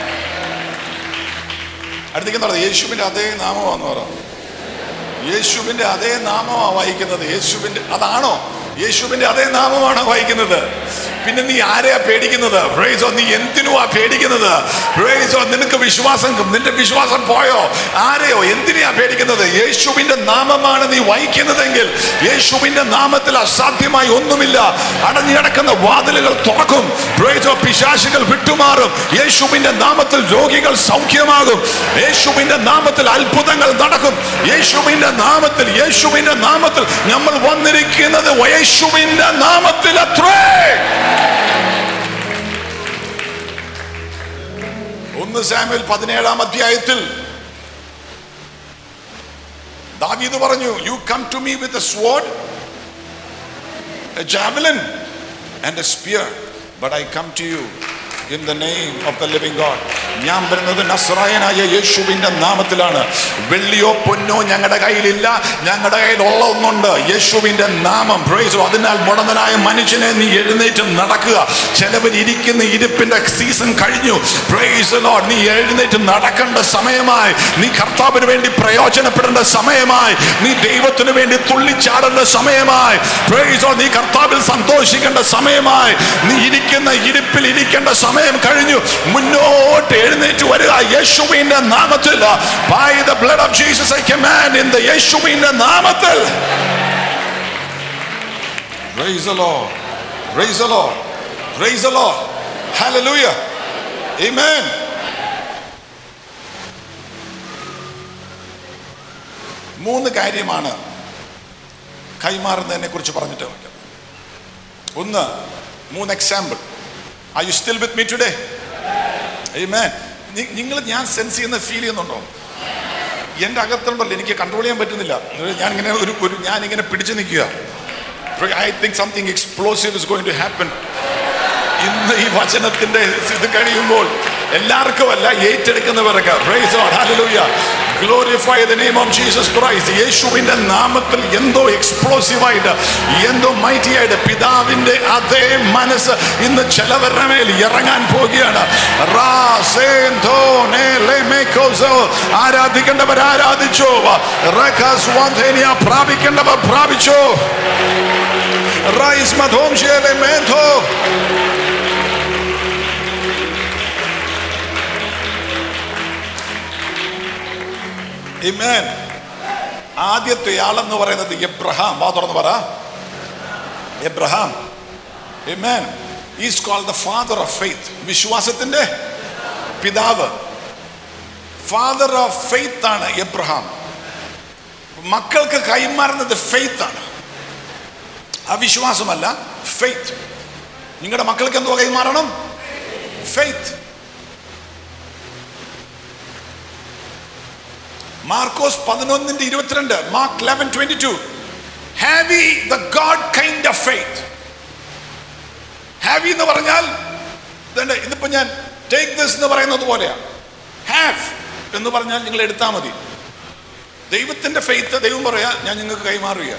അടുത്തേക്ക് പറഞ്ഞത് യേശുവിന്റെ അതേ നാമമാന്ന് പറ യേശുവിന്റെ അതേ നാമമാണ് വായിക്കുന്നത് യേശുവിന്റെ അതാണോ യേശുവിന്റെ അതേ നാമമാണ് വായിക്കുന്നത് പിന്നെ നീ ആരെയാ പേടിക്കുന്നത് Praise God. നീ എന്തിനുവാ പേടിക്കുന്നത് Praise God. നിനക്ക് വിശ്വാസം നിന്റെ വിശ്വാസം പോയോ ആരെയോ എന്തിനെയാ പേടിക്കുന്നത് യേശുവിന്റെ നാമമാണ് നീ വായിക്കുന്നതെങ്കിൽ യേശുവിന്റെ നാമത്തിൽ അസാധ്യമായി ഒന്നുമില്ല അടഞ്ഞു കിടക്കുന്ന വാതിലുകൾ തുറക്കും Praise God. പിശാചുകൾ വിട്ടുമാറും യേശുവിന്റെ നാമത്തിൽ രോഗികൾ സൗഖ്യമാകും യേശുവിന്റെ നാമത്തിൽ അത്ഭുതങ്ങൾ നടക്കും യേശുവിന്റെ നാമത്തിൽ യേശുവിന്റെ നാമത്തിൽ നമ്മൾ വന്നിരിക്കുന്നത് യേശുവിന്റെ നാമത്തിൽ അത്രേ ഒന്ന് സാമുവൽ പതിനേഴാം അധ്യായത്തിൽ ദാവീദ് പറഞ്ഞു you come to me with a sword a javelin and a spear but I come to you in the name of the living God ഞാൻ വരുന്നത് നസ്രായനായ യേശുവിന്റെ നാമത്തിലാണ് വെള്ളിയോ പൊന്നോ ഞങ്ങളുടെ കയ്യിലില്ല ഞങ്ങളുടെ കയ്യിൽ ഉള്ള ഒന്നുണ്ട് യേശുവിന്റെ നാമം പ്രൈസോ അതിനാൽ മുടന്തനായ മനുഷ്യനെ നീ എഴുന്നേറ്റ് നടക്കുക ചിലവർ ഇരിക്കുന്ന ഇരിപ്പിന്റെ സീസൺ കഴിഞ്ഞു പ്രൈസ് ലോഡ് നീ എഴുന്നേറ്റ് നടക്കേണ്ട സമയമായി നീ കർത്താവിന് വേണ്ടി പ്രയോജനപ്പെടേണ്ട സമയമായി നീ ദൈവത്തിന് വേണ്ടി തുള്ളിച്ചാടേണ്ട സമയമായി പ്രൈസോ നീ കർത്താവിൽ സന്തോഷിക്കേണ്ട സമയമായി നീ ഇരിക്കുന്ന ഇരിപ്പിൽ ഇരിക്കേണ്ട സമയം കഴിഞ്ഞു മുന്നോട്ട് എഴുന്നേറ്റ് വരിക യേശുവിന്റെ നാമത്തിൽ by the blood of Jesus I command in the യേശുവിന്റെ നാമത്തിൽ Praise the Lord. Praise the Lord. Praise the Lord. Hallelujah. Amen. മൂന്ന് കാര്യമാണ് കൈമാറുന്നതിനെ കുറിച്ച് പറഞ്ഞിട്ട് വയ്ക്കാം ഒന്ന് മൂന്ന് example are you still with me today നിങ്ങൾ ഞാൻ സെൻസ് ചെയ്യുന്ന ഫീൽ ചെയ്യുന്നുണ്ടോ എൻ്റെ അകത്തുണ്ടല്ലോ എനിക്ക് കൺട്രോൾ ചെയ്യാൻ പറ്റുന്നില്ല ഞാൻ ഇങ്ങനെ ഒരു ഒരു ഞാൻ ഇങ്ങനെ പിടിച്ചു നിൽക്കുക I think something explosive is going to happen ഇന്ന് ഈ വചനത്തിന്റെ ഇത് കഴിയുമ്പോൾ എല്ലാവർക്കും അല്ല ഏറ്റെടുക്കുന്നവർക്ക് Praise God. Hallelujah. Glorify the name of Jesus Christ. യേശുവിന്റെ നാമത്തിൽ എന്തോ എക്സ്പ്ലോസീവ് ആയിട്ട് എന്തോ മൈറ്റി ആയിട്ട് പിതാവിന്റെ അതേ മനസ്സ് ഇന്ന് ചിലവരുടെ മേൽ ഇറങ്ങാൻ പോകുകയാണ് റാ, സേൻ, ധോ, നേ, ലേ, മേ, കോ, സോ. ആരാധിക്കേണ്ടവർ ആരാധിച്ചോ റഖസ്, വാന്ധേനിയ, പ്രാപിക്കേണ്ടവർ പ്രാപിച്ചോ റൈസ് മധോം ശേലെ മേധോ Amen. ആദ്യത്തെ ആളെന്ന് പറയുന്നത് എബ്രഹാം വാ തുറന്ന് പറ Abraham Amen. Is called the father of faith വിശ്വാസത്തിന്റെ പിതാവ് ഫാദർ ഓഫ് ഫെയ്ത്ത് ആണ് എബ്രഹാം മക്കൾക്ക് കൈമാറുന്നത് ഫെയ്ത്ത് ആണ് അവിശ്വാസമല്ല ഫെയ്ത്ത് നിങ്ങളുടെ മക്കൾക്ക് എന്തോ കൈമാറണം ഫെയ്ത്ത് മാർക്കോസ് പതിനൊന്നിന്റെ ഇരുപത്തിരണ്ട് Mark eleven twenty two have the God kind of faith have എന്ന് പറഞ്ഞാൽ ഇതുണ്ട്, ഇതിപ്പോ ഞാൻ ടേക്ക് ദിസ് എന്ന് പറയുന്നത് പോലെയാ ഹാവ് എന്ന് പറഞ്ഞാൽ നിങ്ങൾ എടുത്താൽ മതി ദൈവത്തിന്റെ ഫെയ്ത്ത് ദൈവം പറയാ ഞാൻ നിങ്ങൾക്ക് കൈമാറുക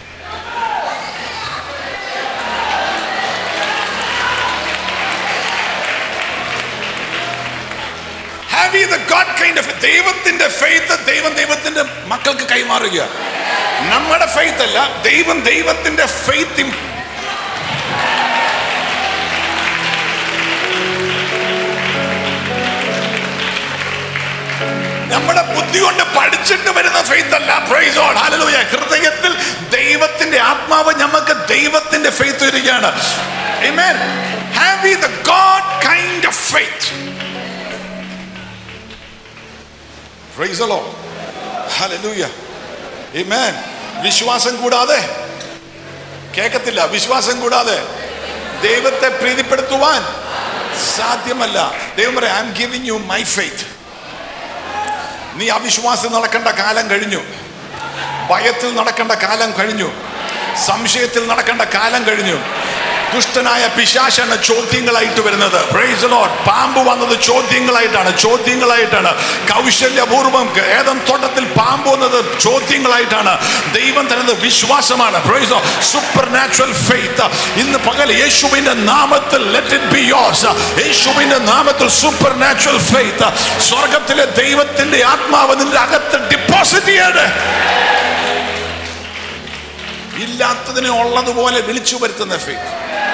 have you the God kind of ദൈവത്തിന്റെ ഫെയ്ത്ത് ദൈവം ദൈവത്തിന്റെ മക്കൾക്ക് കൈമാറുക നമ്മുടെ ഫെയ്ത്ത് അല്ല ദൈവം ദൈവത്തിന്റെ ഫെയ്ത്ത് നമ്മുടെ ബുദ്ധി കൊണ്ട് പഠിച്ചിട്ട് വരുന്ന ഫെയ്ത്ത് അല്ല പ്രൈസ് ഓൺ ഹല്ലേലൂയ ഹൃദയത്തിൽ ദൈവത്തിന്റെ ആത്മാവ് നമുക്ക് ദൈവത്തിന്റെ ഫെയ്ത്ത് വരികയാണ് Amen. Have we the God kind of faith? Praise the Lord. Hallelujah. Amen. വിശ്വാസം കൂടാതെ കേൾക്കത്തില്ല വിശ്വാസം കൂടാതെ ദൈവത്തെ പ്രീതിപ്പെടുത്തുവാൻ സാധ്യമല്ല ദൈവം പറയാം I am giving you my faith നീ അവിശ്വാസം നടക്കേണ്ട കാലം കഴിഞ്ഞു ഭയത്തിൽ നടക്കേണ്ട കാലം കഴിഞ്ഞു സംശയത്തിൽ നടക്കേണ്ട കാലം കഴിഞ്ഞു ദുഷ്ടനായ പിശാശാണ് ചോദ്യങ്ങളായിട്ട് വരുന്നത് Praise the Lord. പാമ്പ് വന്നത് ചോദ്യങ്ങളായിട്ടാണ് ചോദ്യങ്ങളായിട്ടാണ് കൗശല്യപൂർവം ഏതം തോട്ടത്തിൽ പാമ്പ് വന്നത് ചോദ്യങ്ങളായിട്ടാണ് ദൈവം തരുന്നത് വിശ്വാസമാണ് സൂപ്പർ നാച്ചുറൽ ഫെയ്ത്ത് ഇന്ന് പകൽ യേശുവിന്റെ നാമത്തിൽ ലെറ്റ് ഇറ്റ് ബി യോസ് യേശുവിന്റെ നാമത്തിൽ സൂപ്പർ നാച്ചുറൽ ഫെയ്ത്ത് സ്വർഗത്തിലെ ദൈവത്തിന്റെ ആത്മാവ് നിന്റെ അകത്ത് ഡിപ്പോസിറ്റ് ചെയ്യണേ ഇല്ലാത്തതിനെ ഉള്ളതുപോലെ വിളിച്ചു വരുത്തുന്ന ഫെയ്ത്ത്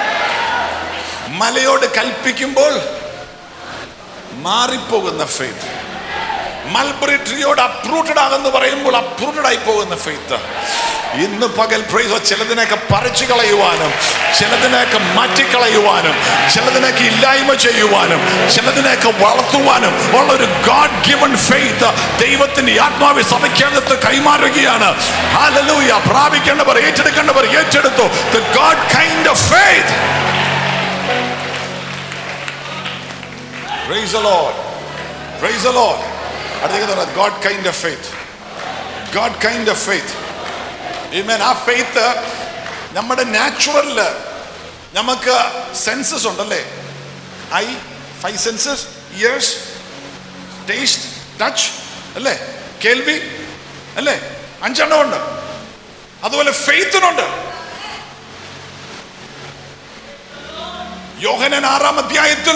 മലയോട് കൽപ്പിക്കുമ്പോൾ മാറിപ്പോകുന്ന ഫെയ്ത്ത് മൽബറി ട്രീയോട് അപ്രൂട്ടഡ് ആണെന്ന് പറയുമ്പോൾ അപ്രൂട്ടഡ് ആയി പോകുന്ന ഫെയ്ത്ത് ഇന്ന് പകൽ പ്രൈസോ ചിലതിനൊക്കെ പറിച്ചു കളയുവാനും ചിലതിനൊക്കെ മാറ്റിക്കളയുവാനും ചിലതിനൊക്കെ ഇല്ലായ്മ ചെയ്യുവാനും ചിലതിനൊക്കെ വളർത്തുവാനും ഉള്ള ഒരു ഗാഡ് ഗിവൺ ഫെയ്ത്ത് ദൈവത്തിന്റെ ആത്മാവി സഭയ്ക്കകത്ത് കൈമാറുകയാണ് ഹല്ലേലൂയ പ്രാപിക്കേണ്ടവർ ഏറ്റെടുക്കേണ്ടവർ ഏറ്റെടുത്തു the God kind of faith Praise the Lord. Praise the Lord. അടുത്തേക്ക് പറ God kind of faith God kind of faith Amen. ആ ഫെയ്ത്ത് നമ്മുടെ നാച്ചുറലില് നമുക്ക് സെൻസസ് ഉണ്ടല്ലേ eye five senses ears taste touch അല്ലേ കേൾവി അല്ലേ അഞ്ചെണ്ണം ഉണ്ട് അതുപോലെ ഫെയ്ത്തിനുണ്ട് യോഹനൻ ആറാം അധ്യായത്തിൽ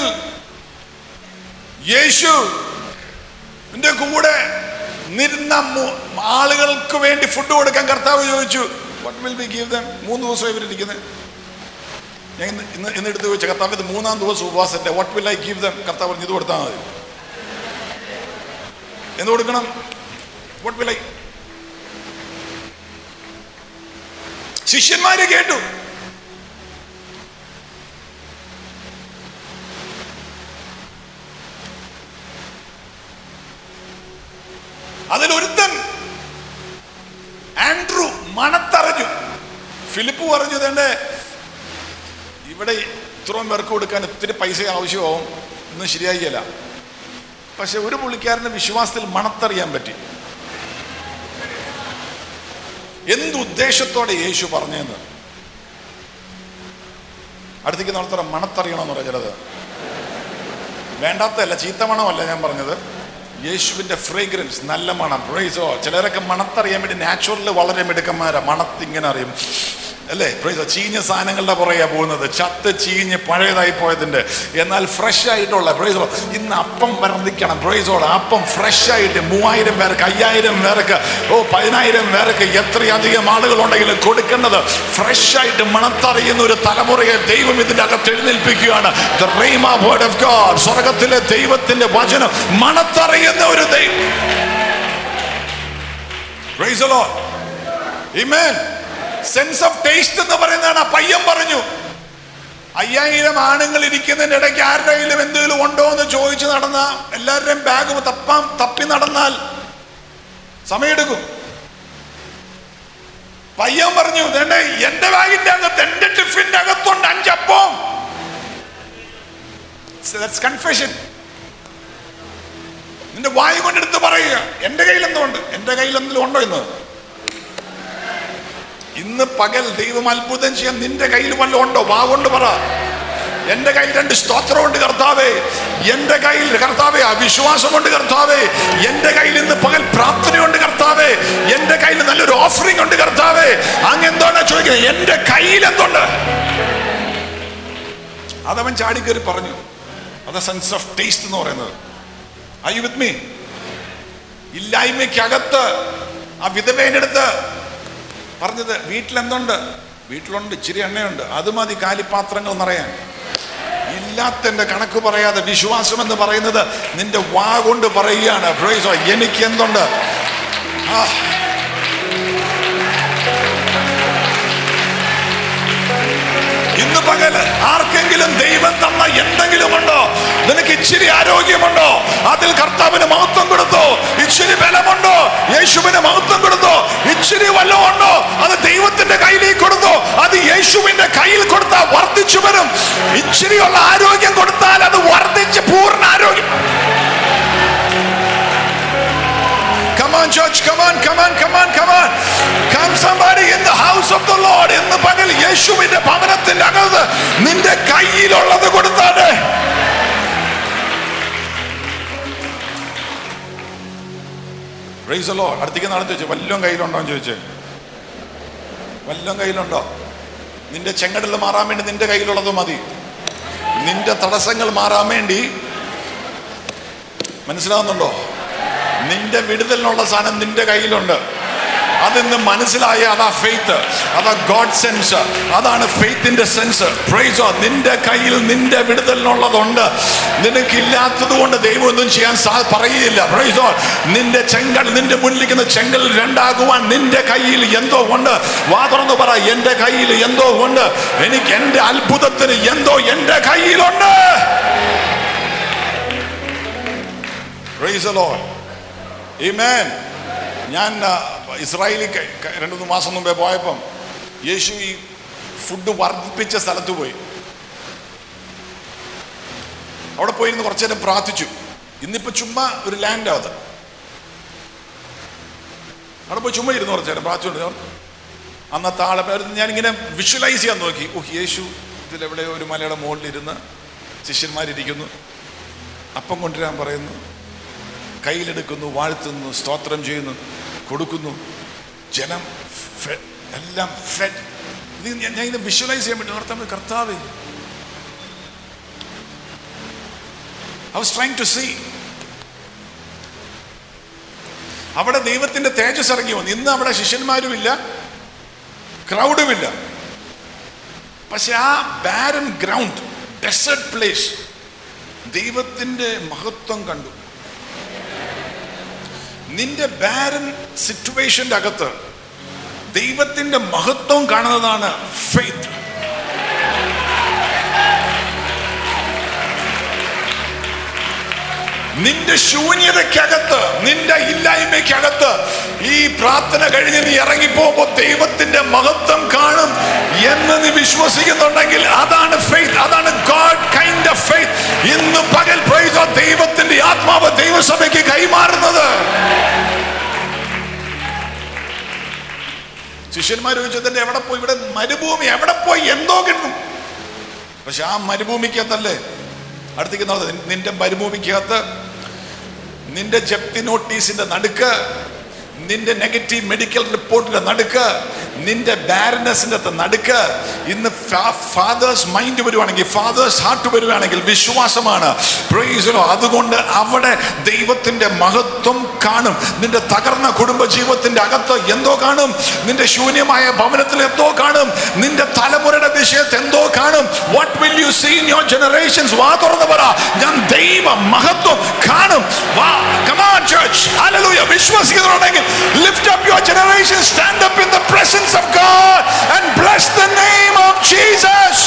യേശു എന്റെ കൂടെ നിരുന്ന മു- ആളുകൾക്ക് വേണ്ടി ഫുഡ് കൊടുക്കാൻ കർത്താവ് ചോദിച്ചു what will be give them മൂന്ന് ദിവസം ഇവരിരിക്കുന്നത് ഞാൻ ഇന്ന് ഇന്ന് ഇന്ന് എടുത്ത് ചോദിച്ച കർത്താവ് ഇത് മൂന്നാം ദിവസം ഉപവാസത്തെ what will I give them കർത്താവ് പറഞ്ഞു ഇത് കൊടുത്താൽ മതി എന്ത് കൊടുക്കണം വാട്ട് വിൽ ഐ ശിഷ്യന്മാര് കേട്ടു അതിലൊരുത്തൻ ആൻഡ്രു മണത്തറിഞ്ഞു ഫിലിപ്പ് പറഞ്ഞു തന്നെ ഇവിടെ ഇത്രയും പേർക്ക് കൊടുക്കാൻ ഒത്തിരി പൈസ ആവശ്യമാവും ഒന്നും ശരിയായില്ല പക്ഷെ ഒരു പുള്ളിക്കാരന് വിശ്വാസത്തിൽ മണത്തറിയാൻ പറ്റി എന്തുദ്ദേശത്തോടെ യേശു പറഞ്ഞെന്ന് അടുത്തേക്ക് നടത്തറ മണത്തറിയണമെന്ന് പറഞ്ഞത് വേണ്ടാത്തല്ല ചീത്ത മണമല്ല ഞാൻ പറഞ്ഞത് യേശുവിന്റെ ഫ്രേഗ്രൻസ് നല്ല മണം പ്രൈസോ ചിലരൊക്കെ മണത്തറിയാൻ വേണ്ടി നാച്ചുറൽ വളരെ മിടുക്കന്മാരാ മണത്തിങ്ങനെ അറിയും അല്ലേ പ്രൈസോ ചീഞ്ഞ സാധനങ്ങളുടെ പുറകെ പോകുന്നത് ചത്ത് ചീഞ്ഞ് പഴയതായി പോയതിന്റെ എന്നാൽ ഫ്രഷ് ആയിട്ടുള്ള പ്രൈസോ ഇന്ന് അപ്പം വർദ്ധിക്കണം പ്രൈസോ അപ്പം ഫ്രഷ് ആയിട്ട് മൂവായിരം പേർക്ക് അയ്യായിരം പേർക്ക് ഓ പതിനായിരം പേർക്ക് എത്രയധികം ആളുകളുണ്ടെങ്കിലും കൊടുക്കേണ്ടത് ഫ്രഷ് ആയിട്ട് മണത്തറിയുന്ന ഒരു തലമുറയെ ദൈവം ഇതിന്റെ അകത്ത് എഴുന്നേൽപ്പിക്കുകയാണ് The rhema word of God സ്വർഗത്തിലെ ദൈവത്തിന്റെ വചനം മണത്തറിയുന്ന ഒരു ദൈവം Praise the Lord. Amen. Sense of taste എന്ന് പറയുന്നതാണ് ആ പയ്യൻ പറഞ്ഞു അയ്യായിരം ആണുങ്ങൾ ഇരിക്കുന്നതിന്റെ ഇടയ്ക്ക് ആരുടെയിലും എന്തെങ്കിലും ഉണ്ടോ എന്ന് ചോദിച്ചു നടന്ന എല്ലാവരുടെയും ബാഗ് തപ്പാം തപ്പി നടന്നാൽ സമയമെടുക്കും പയ്യൻ പറഞ്ഞു "ദേണ്ടേ, എന്റെ ബാഗിന്റെ അകത്ത് എന്റെ ടിഫിന്റെ അകത്തുണ്ട് അഞ്ചപ്പം കൺഫെഷൻ നിന്റെ വായു കൊണ്ടെടുത്ത് പറയുക എന്റെ കയ്യിൽ എന്തുണ്ട് എന്റെ കയ്യിൽ എന്തെങ്കിലും ഉണ്ടോ ഇന്ന് ഇന്ന് പകൽ ദൈവം അത്ഭുതം ചെയ്യാൻ നിന്റെ കയ്യിൽ വല്ലതും ഉണ്ടോ വാ കൊണ്ട് പറ എന്റെ കയ്യിൽ രണ്ട് സ്തോത്രമുണ്ട് കർത്താവേ എന്റെ കയ്യിൽ കർത്താവേ അവിശ്വാസമുണ്ട് കർത്താവേ എന്റെ കയ്യിൽ ഇന്ന് പകൽ പ്രാർത്ഥനയുണ്ട് കർത്താവേ എന്റെ കയ്യിൽ നല്ലൊരു ഓഫറിംഗ് ഉണ്ട് കർത്താവേ അങ്ങ് എന്താണ് ചോദിക്കുന്നത് എന്റെ കയ്യിൽ എന്തുണ്ട് അതവൻ ചാടിക്കേറി പറഞ്ഞു അത് സെൻസ് ഓഫ് ടേസ്റ്റ് എന്ന് പറയുന്നത് ഐ യു വിത്ത് മീ ഇല്ലായ്മയ്ക്കകത്ത് ആ വിധവേന്റെ അടുത്ത് പറഞ്ഞത് വീട്ടിലെന്തുണ്ട് വീട്ടിലുണ്ട് ഇച്ചിരി എണ്ണയുണ്ട് അത് മതി കാലിപ്പാത്രങ്ങൾ നിറയാൻ ഇല്ലാത്തന്റെ കണക്ക് പറയാതെ വിശ്വാസം എന്ന് പറയുന്നത് നിന്റെ വാ കൊണ്ട് പറയുകയാണ് Praise God. എനിക്ക് എന്തുണ്ട് ആ. ഇന്ന് പകൽ ആർക്കെങ്കിലും ദൈവം തന്ന എന്തെങ്കിലും ഉണ്ടോ നിനക്ക് ഇച്ചിരി ആരോഗ്യമുണ്ടോ അതിൽ കർത്താവിന് മഹത്വം കൊടുത്തോ ഇച്ചിരി ബലമുണ്ടോ യേശുവിന് മഹത്വം കൊടുത്തോ ഇച്ചിരി വല്ലതും ഉണ്ടോ അത് ദൈവത്തിന്റെ കയ്യിലേക്ക് കൊടുത്തോ അത് യേശുവിന്റെ കയ്യിൽ കൊടുത്താൽ വർദ്ധിച്ചു വരും ഇച്ചിരിയുള്ള ആരോഗ്യം കൊടുത്താൽ അത് വർദ്ധിച്ച് പൂർണ്ണ ആരോഗ്യം Come on, church. Come on, come on, come on, come on. Come somebody in the house of the Lord. ഇന്ന് പകൽ യേശുവിന്റെ ഭവനത്തിന്റെ അകത്ത് നിന്റെ കയ്യിലുള്ളത് കൊടുത്താട്ടെ Praise the Lord. അടുത്തേക്ക് നാളെ ചോദിച്ചു വല്ലതും കയ്യിലുണ്ടോ എന്ന് ചോദിച്ചേ വല്ലതും കയ്യിലുണ്ടോ നിന്റെ ചെങ്കടൽ മാറാൻ വേണ്ടി നിന്റെ കയ്യിലുള്ളത് മതി നിന്റെ തടസ്സങ്ങൾ മാറാൻ വേണ്ടി മനസ്സിലാവുന്നുണ്ടോ നിന്റെ വിടുതലിനുള്ള സാധനം നിന്റെ കയ്യിലുണ്ട് അതിന്ന് മനസ്സിലായ അതാ ഫെയ്ത്ത് അതാ ഗോഡ് സെൻസ് അതാണ് ഫെയ്ത്തിന്റെ സെൻസ് പ്രൈസോ നിന്റെ കയ്യിൽ നിന്റെ വിടുതലിനുള്ളതുണ്ട് നിനക്കില്ലാത്തത് കൊണ്ട് ദൈവം ഒന്നും ചെയ്യാൻ സാ പറയുകയില്ല പ്രൈസോ നിന്റെ ചെങ്കൽ നിന്റെ മുന്നിലിരിക്കുന്ന ചെങ്കൽ രണ്ടാകുവാൻ നിന്റെ കയ്യിൽ എന്തോ ഉണ്ട് വാ തുറന്ന് പറ എന്റെ കയ്യിൽ എന്തോ ഉണ്ട് എനിക്ക് എന്റെ അത്ഭുതത്തിന് എന്തോ എന്റെ കയ്യിലുണ്ട് Praise the Lord. Amen. ഞാൻ ആ, ഇസ്രായേലിൽ ക- ക- രണ്ടു മൂന്ന് മാസം മുമ്പേ പോയപ്പം യേശു ഈ ഫുഡ് വർദ്ധിപ്പിച്ച സ്ഥലത്ത് പോയി അവിടെ പോയിരുന്ന് കുറച്ചു നേരം പ്രാർത്ഥിച്ചു ഇന്നിപ്പോ ചുമ്മാ ഒരു ലാൻഡാ അത് അവിടെ പോയി ചുമ്മാ ഇരുന്ന് കുറച്ചു നേരം പ്രാർത്ഥിച്ചുകൊണ്ട് അന്നത്തെ ആളെ പേര് ഞാനിങ്ങനെ വിഷ്വലൈസ് ചെയ്യാൻ നോക്കി ഓഹ് യേശു ഇതിലെവിടെ ഒരു മലയുടെ മുകളിലിരുന്ന് ശിഷ്യന്മാരിയ്ക്കുന്നു അപ്പം കൊണ്ടുവരാൻ പറയുന്നു കയ്യിലെടുക്കുന്നു വാഴ്ത്തുന്നു സ്തോത്രം ചെയ്യുന്നു കൊടുക്കുന്നു ജനം ഫെ- എല്ലാം ഫെഡ് ഇത് ഞാൻ ഞാൻ ഇത് വിഷ്വലൈസ് ചെയ്യാൻ പറ്റും കർത്താവ് കർത്താവ് I was trying to see അവിടെ ദൈവത്തിന്റെ തേജസ് ഇറങ്ങി വന്നു ഇന്ന് അവിടെ ശിഷ്യന്മാരുമില്ല ക്രൗഡുമില്ല പക്ഷെ ആ ബാരൻ ഗ്രൗണ്ട് ഡെസേർട്ട് പ്ലേസ് ദൈവത്തിന്റെ മഹത്വം കണ്ടു നിന്റെ ബാരൻ സിറ്റുവേഷന്റെ അകത്ത് ദൈവത്തിന്റെ മഹത്വം കാണുന്നതാണ് ഫെയ്ത്ത് നിന്റെ ശൂന്യതയ്ക്കകത്ത് നിന്റെ ഇല്ലായ്മയ്ക്കകത്ത് ഈ പ്രാർത്ഥന കഴിഞ്ഞ് നീ ഇറങ്ങിപ്പോകുമ്പോൾ ദൈവത്തിന്റെ മഹത്വം കാണും എന്ന് നീ വിശ്വസിക്കുന്നുണ്ടെങ്കിൽ അതാണ് ഫെയ്ത്ത് അതാണ് ഗോഡ് കൈൻഡ് ഓഫ് ഫെയ്ത്ത് ഇന്ന് പകൽ പ്രൈസോ ദൈവത്തിന്റെ ആത്മാവ് ദൈവസഭയ്ക്ക് കൈമാറുന്നത് ശിഷ്യന്മാർ ചോദിച്ചതിന്റെ എവിടെ പോയി ഇവിടെ മരുഭൂമി എവിടെ പോയി എന്തോ കിട്ടും പക്ഷെ ആ മരുഭൂമിക്കകത്തല്ലേ അടുത്തേക്ക് നിന്റെ മരുഭൂമിക്കകത്ത് നിന്റെ ജപ്തി നോട്ടീസിന്റെ നടുക്ക് നിന്റെ നെഗറ്റീവ് മെഡിക്കൽ റിപ്പോർട്ടിന്റെ നടുക്ക് നിന്റെ ബാരനസിന്റെ നടുക്ക് ഇന്ന് ഫാദേഴ്സ് മൈൻഡ് വരുവാണെങ്കിൽ ഫാദേഴ്സ് ഹാർട്ട് വരുവാണെങ്കിൽ വിശ്വാസമാണ് Praise the Lord. അതുകൊണ്ട് അവിടെ ദൈവത്തിന്റെ മഹത്വം കാണും നിന്റെ തകർന്ന കുടുംബ ജീവിതത്തിന്റെ അകത്ത് എന്തോ കാണും നിന്റെ ശൂന്യമായ ഭവനത്തിൽ എന്തോ കാണും നിന്റെ തലമുറയുടെ വിഷയത്തിൽ എന്തോ കാണും what will you see in your generations വാ തുറന്നു പറ ഞാൻ ദൈവ മഹത്വം കാണും വാ കമാൻ ചർച്ച് ഹല്ലേലൂയ വിശ്വസിക്കുന്നുണ്ടെങ്കിൽ lift up your generation stand up in the presence of God and bless the name of Jesus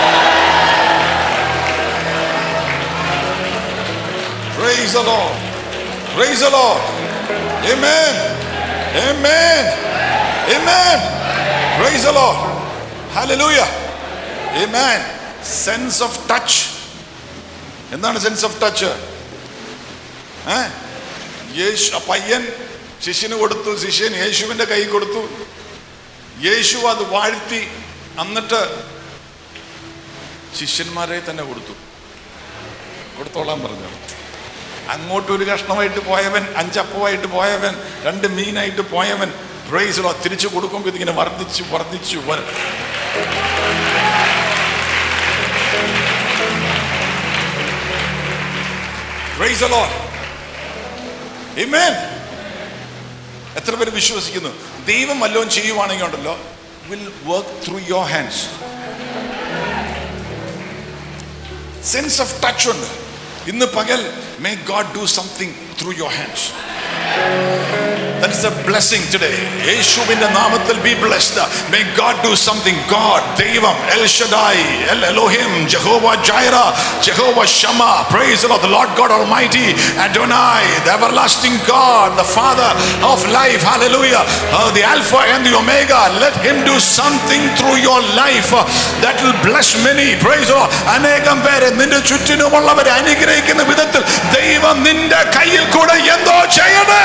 Praise the Lord. Praise the Lord. Amen. Amen. Amen. Praise the Lord. Hallelujah. Amen. Sense of touch. എന്താണ് sense of touch യേശു ആ പയ്യൻ ശിഷ്യന് കൊടുത്തു ശിഷ്യൻ യേശുവിന്റെ കൈ കൊടുത്തു യേശു അത് വാഴ്ത്തി എന്നിട്ട് ശിഷ്യന്മാരെ തന്നെ കൊടുത്തു കൊടുത്തോളാൻ പറഞ്ഞു അങ്ങോട്ട് ഒരു കഷ്ണമായിട്ട് പോയവൻ അഞ്ചപ്പമായിട്ട് പോയവൻ രണ്ട് മീനായിട്ട് പോയവൻ പ്രൈസിലോ തിരിച്ചു കൊടുക്കുമ്പോൾ ഇതിങ്ങനെ വർദ്ധിച്ചു വർദ്ധിച്ചു വര- Praise the Lord. Amen. എത്ര പേര് വിശ്വസിക്കുന്നു ദൈവം വല്ലതും ചെയ്യുവാണെങ്കിൽ ഉണ്ടല്ലോ will work through your hands sense of touch ഉണ്ട് ഇന്ന് പകൽ may God do something through your hands That is a blessing today. യേശുവിന്റെ നാമത്തിൽ be blessed. May God do something. God, ദൈവം, El Shaddai, El Elohim, Jehovah Jireh, Jehovah Shammah. Praise the Lord, the Lord God Almighty, Adonai, the everlasting God, the Father of life. Hallelujah. Uh, the Alpha and the Omega. Let Him do something through your life uh, that will bless many. Praise the Lord. അനേകം പേരെ നിന്റെ ചുറ്റിനുമുള്ളവരെ അനുഗ്രഹിക്കുന്ന വിധത്തിൽ ദൈവം നിന്റെ കയ്യിൽ കൂടെ എന്തോ ചെയ്യണേ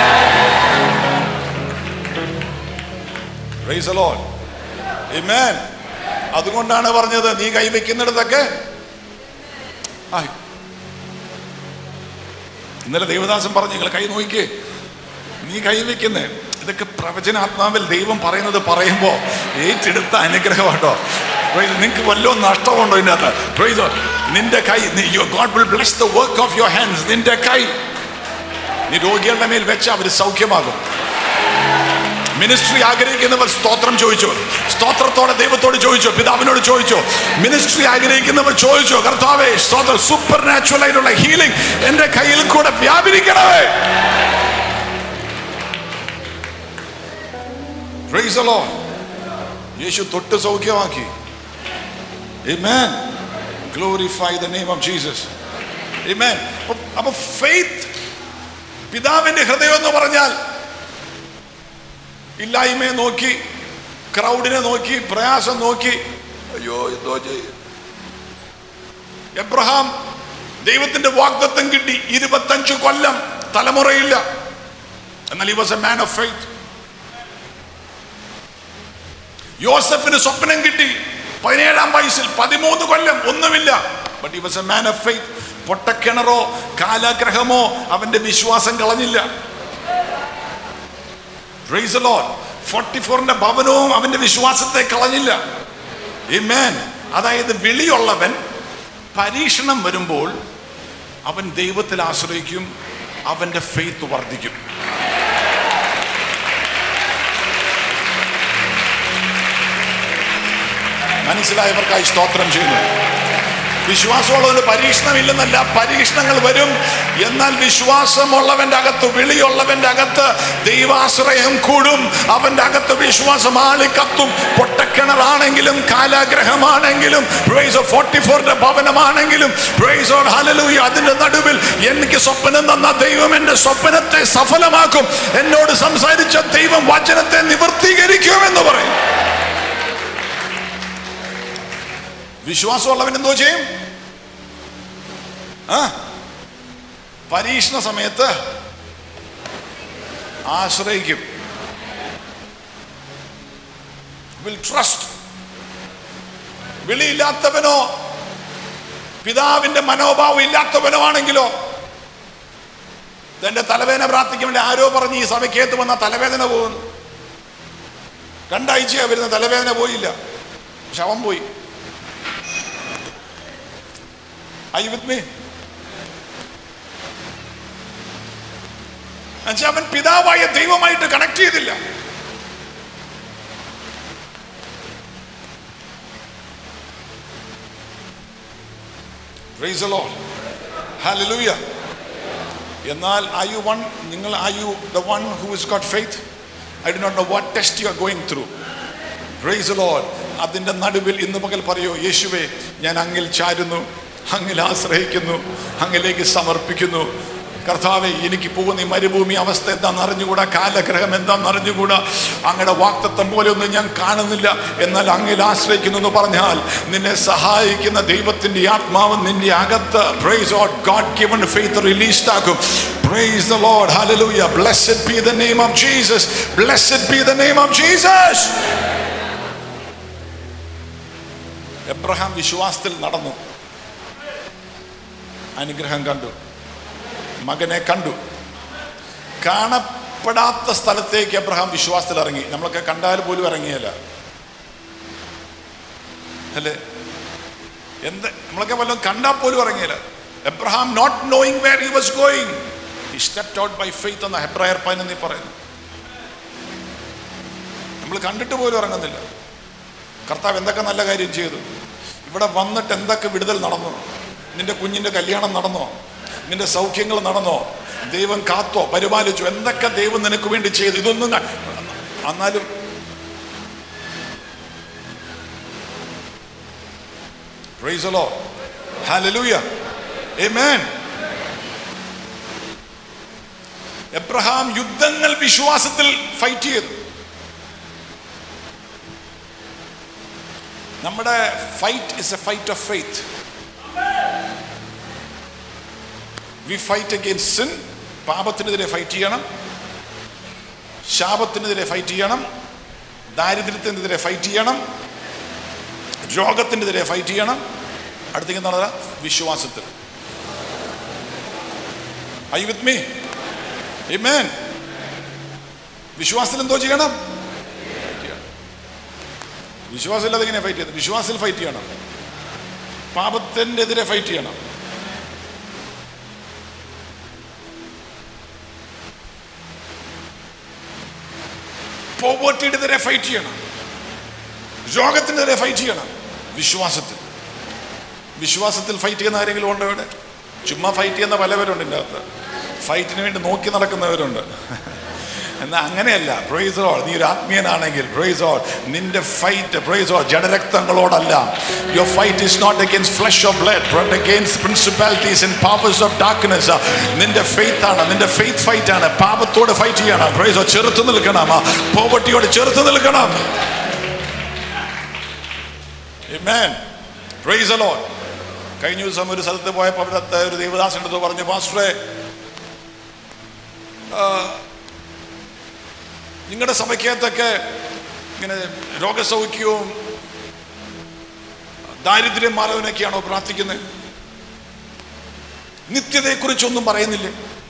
Praise the Lord. Amen. അതുകൊണ്ടാണ് പറഞ്ഞത് നീ കൈവയ്ക്കുന്നിടത്തൊക്കെ ആയി. ഇന്നലെ ദൈവദാസൻ പറഞ്ഞു നിങ്ങൾ കൈ നോക്കിക്കേ നീ കൈവയ്ക്കുന്നേ ഇതൊക്കെ പ്രവചനാത്മാവിൽ ദൈവം പറയുന്നത് പറയുമ്പോ ഏറ്റെടുത്ത അനുഗ്രഹമാട്ടോ നിങ്ങൾക്ക് വല്ലോ നഷ്ടമുണ്ടോ ഇതിൻ്റെ അകത്ത് Praise the Lord. നിന്റെ കൈ God will bless the work of your hands നിന്റെ കൈ നീ രോഗികളുടെ മേൽ വെച്ച് അവർ സൗഖ്യമാകും മിനിസ്ട്രി ആഗ്രഹിക്കുന്നവർ സ്തോത്രം ചോദിച്ചു സ്തോത്രത്തോടെ ദൈവത്തോട് ചോദിച്ചു പിതാവിനോട് ചോദിച്ചു മിനിസ്ട്രി ആഗ്രഹിക്കുന്നവർ ചോദിച്ചു കർത്താവേ സ്തോത്രം സൂപ്പർ നാച്ചുറൽ ആയിട്ടുള്ള ഹീലിംഗ് എന്റെ കയ്യിൽ കൂടെ വ്യാപരിക്കണമേ Praise the Lord. യേശു തൊട്ട് സൗഖ്യമാക്കി Amen. Glorify the name of Jesus. Amen. അപ്പൊ- അപ്പൊ ഫെയ്ത്ത് പിതാവിന്റെ ഹൃദയം എന്ന് പറഞ്ഞാൽ ഇല്ലായ്മയെ നോക്കി ക്രൗഡിനെ നോക്കി പ്രയാസം നോക്കി അയ്യോ എന്തോ ചെയ്യും എബ്രഹാം ദൈവത്തിന്റെ വാഗ്ദത്തം കിട്ടി ഇരുപത്തഞ്ച് കൊല്ലം തലമുറയില്ല എന്നാൽ he was a man of faith യോസഫിന് സ്വപ്നം കിട്ടി പതിനേഴാം വയസ്സിൽ പതിമൂന്ന് കൊല്ലം ഒന്നുമില്ല but he was a man of faith പൊട്ടക്കിണറോ കാലാഗ്രഹമോ അവന്റെ വിശ്വാസം കളഞ്ഞില്ല Praise the Lord. 44ന്റെ ഭവനവും അവന്റെ വിശ്വാസത്തെ കളഞ്ഞില്ല Amen. അതായത് വിളിയുള്ളവൻ പരീക്ഷണം വരുമ്പോൾ അവൻ ദൈവത്തിൽ ആശ്രയിക്കും അവന്റെ ഫെയ്ത്ത് വർദ്ധിക്കും മനസ്സിലായവർക്കായി സ്തോത്രം ചെയ്യുന്നു വിശ്വാസമുള്ളവന് പരീക്ഷണമില്ലെന്നല്ല പരീക്ഷണങ്ങൾ വരും എന്നാൽ വിശ്വാസമുള്ളവന്റെ അകത്ത് വിളിയുള്ളവന്റെ അകത്ത് ദൈവാശ്രയം കൂടും അവന്റെ അകത്ത് വിശ്വാസം ആളിക്കത്തും പൊട്ടക്കിണറാണെങ്കിലും കാലാഗ്രഹമാണെങ്കിലും ഫോർട്ടി ഫോറിന്റെ ഭവനമാണെങ്കിലും praise God, hallelujah. അതിന്റെ നടുവിൽ എനിക്ക് സ്വപ്നം തന്ന ദൈവം എന്റെ സ്വപ്നത്തെ സഫലമാക്കും എന്നോട് സംസാരിച്ച ദൈവം വചനത്തെ നിവർത്തീകരിക്കും എന്ന് പറയും വിശ്വാസമുള്ളവൻ എന്തോ ചെയ്യും ആ പരീക്ഷണ സമയത്ത് ആശ്രയിക്കും വിൽ ട്രസ്റ്റ് വിളിയില്ലാത്തവനോ പിതാവിന്റെ മനോഭാവം ഇല്ലാത്തവനുമാണെങ്കിലോ തന്റെ തലവേദന പ്രാർത്ഥിക്കാൻ വേണ്ടി ആരോ പറഞ്ഞ് ഈ സഭയ്ക്കകത്ത് വന്ന തലവേദന പോകുന്നു രണ്ടാഴ്ചയാ വരുന്ന തലവേദന പോയില്ല പക്ഷെ അവൻ പോയി ഐ വിത്ത് മീ എന്നുവെച്ചാൽ അവൻ പിതാവായ ദൈവമായിട്ട് കണക്ട് ചെയ്തില്ല Praise the Lord. Hallelujah. എന്നാൽ are you one നിങ്ങൾ are you the one who has got faith I do not know what test you are going through Praise the Lord. അതിന്റെ നടുവിൽ ഇന്ന് പകൽ പറയൂ യേശുവേ ഞാൻ അങ്ങിൽ ചാരുന്നു അങ്ങിൽ ആശ്രയിക്കുന്നു അങ്ങിലേക്ക് സമർപ്പിക്കുന്നു കർത്താവെ എനിക്ക് പോകുന്ന ഈ മരുഭൂമി അവസ്ഥ എന്താണെന്ന് അറിഞ്ഞുകൂടാ കാലഗ്രഹം എന്താണെന്ന് അറിഞ്ഞുകൂടാ അങ്ങയുടെ വാക്തത്വം പോലെ ഒന്നും ഞാൻ കാണുന്നില്ല എന്നാൽ അങ്ങിൽ ആശ്രയിക്കുന്നു എന്ന് പറഞ്ഞാൽ നിന്നെ സഹായിക്കുന്ന ദൈവത്തിന്റെ ആത്മാവ് നിന്റെ അകത്ത് praise out God given faith released ആക്കും Praise the Lord. Hallelujah. Blessed be the name of Jesus. Blessed be the name of Jesus. Abraham വിശ്വാസത്തിൽ നടന്നു അനുഗ്രഹം കണ്ടു മകനെ കണ്ടു കാണപ്പെടാത്ത സ്ഥലത്തേക്ക് എബ്രഹാം വിശ്വാസത്തിൽ ഇറങ്ങി നമ്മളൊക്കെ കണ്ടാൽ പോലും ഇറങ്ങിയല്ല അല്ലേ എന്ത് നമ്മളൊക്കെ വല്ലതും കണ്ടാൽ പോലും ഇറങ്ങിയില്ല Abraham not knowing where he was going he stepped out by faith എന്ന ഹെബ്രായർ പതിനൊന്നി പറയുന്നു നമ്മൾ കണ്ടിട്ട് പോലും ഇറങ്ങുന്നില്ല കർത്താവ് എന്തൊക്കെ നല്ല കാര്യം ചെയ്തു ഇവിടെ വന്നിട്ട് എന്തൊക്കെ വിടുതൽ നടന്നു നിന്റെ കുഞ്ഞിന്റെ കല്യാണം നടന്നോ നിന്റെ സൗഖ്യങ്ങൾ നടന്നോ ദൈവം കാത്തോ പരിപാലിച്ചു എന്തൊക്കെ ദൈവം നിനക്ക് വേണ്ടി ചെയ്തു ഇതൊന്നും ക- എന്നാലും Praise the Lord. Hallelujah. Amen. Abraham യുദ്ധങ്ങൾ വിശ്വാസത്തിൽ ഫൈറ്റ് ചെയ്തു നമ്മുടെ fight is a fight of faith we fight against sin പാപത്തിനെതിരെ ഫൈറ്റ് ചെയ്യണം ശാപത്തിനെതിരെ ഫൈറ്റ് ചെയ്യണം ദാരിദ്ര്യത്തിനെതിരെ ഫൈറ്റ് ചെയ്യണം രോഗത്തിനെതിരെ ഫൈറ്റ് ചെയ്യണം അടുത്തേക്ക് എന്താണ് വിശ്വാസത്തിൽ ഐ വിത്ത് മീ Amen. വിശ്വാസത്തിൽ എന്തോ ചെയ്യണം വിശ്വാസമില്ലാതെ എങ്ങനെ ഫൈറ്റ് ചെയ്യുന്നത് വിശ്വാസത്തിൽ ഫൈറ്റ് ചെയ്യണം പാപത്തിൻ്റെ എതിരെ ഫൈറ്റ് ചെയ്യണം പോവർട്ടിയുടെ ഫൈറ്റ് ചെയ്യണം രോഗത്തിനെതിരെ ഫൈറ്റ് ചെയ്യണം വിശ്വാസത്തിൽ വിശ്വാസത്തിൽ ഫൈറ്റ് ചെയ്യുന്ന ആരെങ്കിലും ഉണ്ടോ ഇവിടെ ചുമ്മാ ഫൈറ്റ് ചെയ്യുന്ന പലവരുണ്ട് ഇതിൻ്റെ അകത്ത് ഫൈറ്റിന് വേണ്ടി നോക്കി നടക്കുന്നവരുണ്ട് എന്നാൽ അങ്ങനെയല്ല പ്രൈസ് ഓൾ നീ ഒരു ആത്മീയനാണെങ്കിൽ പ്രൈസ് ഓൾ നിന്റെ ഫൈറ്റ് പ്രൈസ് ഓൾ ജഡരക്തങ്ങളോടല്ല your fight is not against flesh of blood but against principalities and powers of darkness നിന്റെ ഫെയ്ത്ത് ആണ് നിന്റെ ഫെയ്ത്ത് ഫൈറ്റ് ആണ് പാപത്തോട് ഫൈറ്റ് ചെയ്യണം പ്രൈസ് ഓൾ ചെറുത്ത് നിൽക്കണം പോവർട്ടിയോട് ചെറുത്ത് നിൽക്കണം Amen. Praise the Lord. കഴിഞ്ഞ ദിവസം ഒരു സ്ഥലത്ത് പോയപ്പോൾ അവിടുത്തെ ഒരു ദേവദാസൻ്റെ അടുത്ത് പറഞ്ഞു പാസ്റ്ററെ നിങ്ങളുടെ സഭയ്ക്കകത്തൊക്കെ ഇങ്ങനെ രോഗസൗഖ്യവും ദാരിദ്ര്യം മാറവനൊക്കെയാണോ പ്രാർത്ഥിക്കുന്നത് നിത്യതയെക്കുറിച്ചൊന്നും പറയുന്നില്ല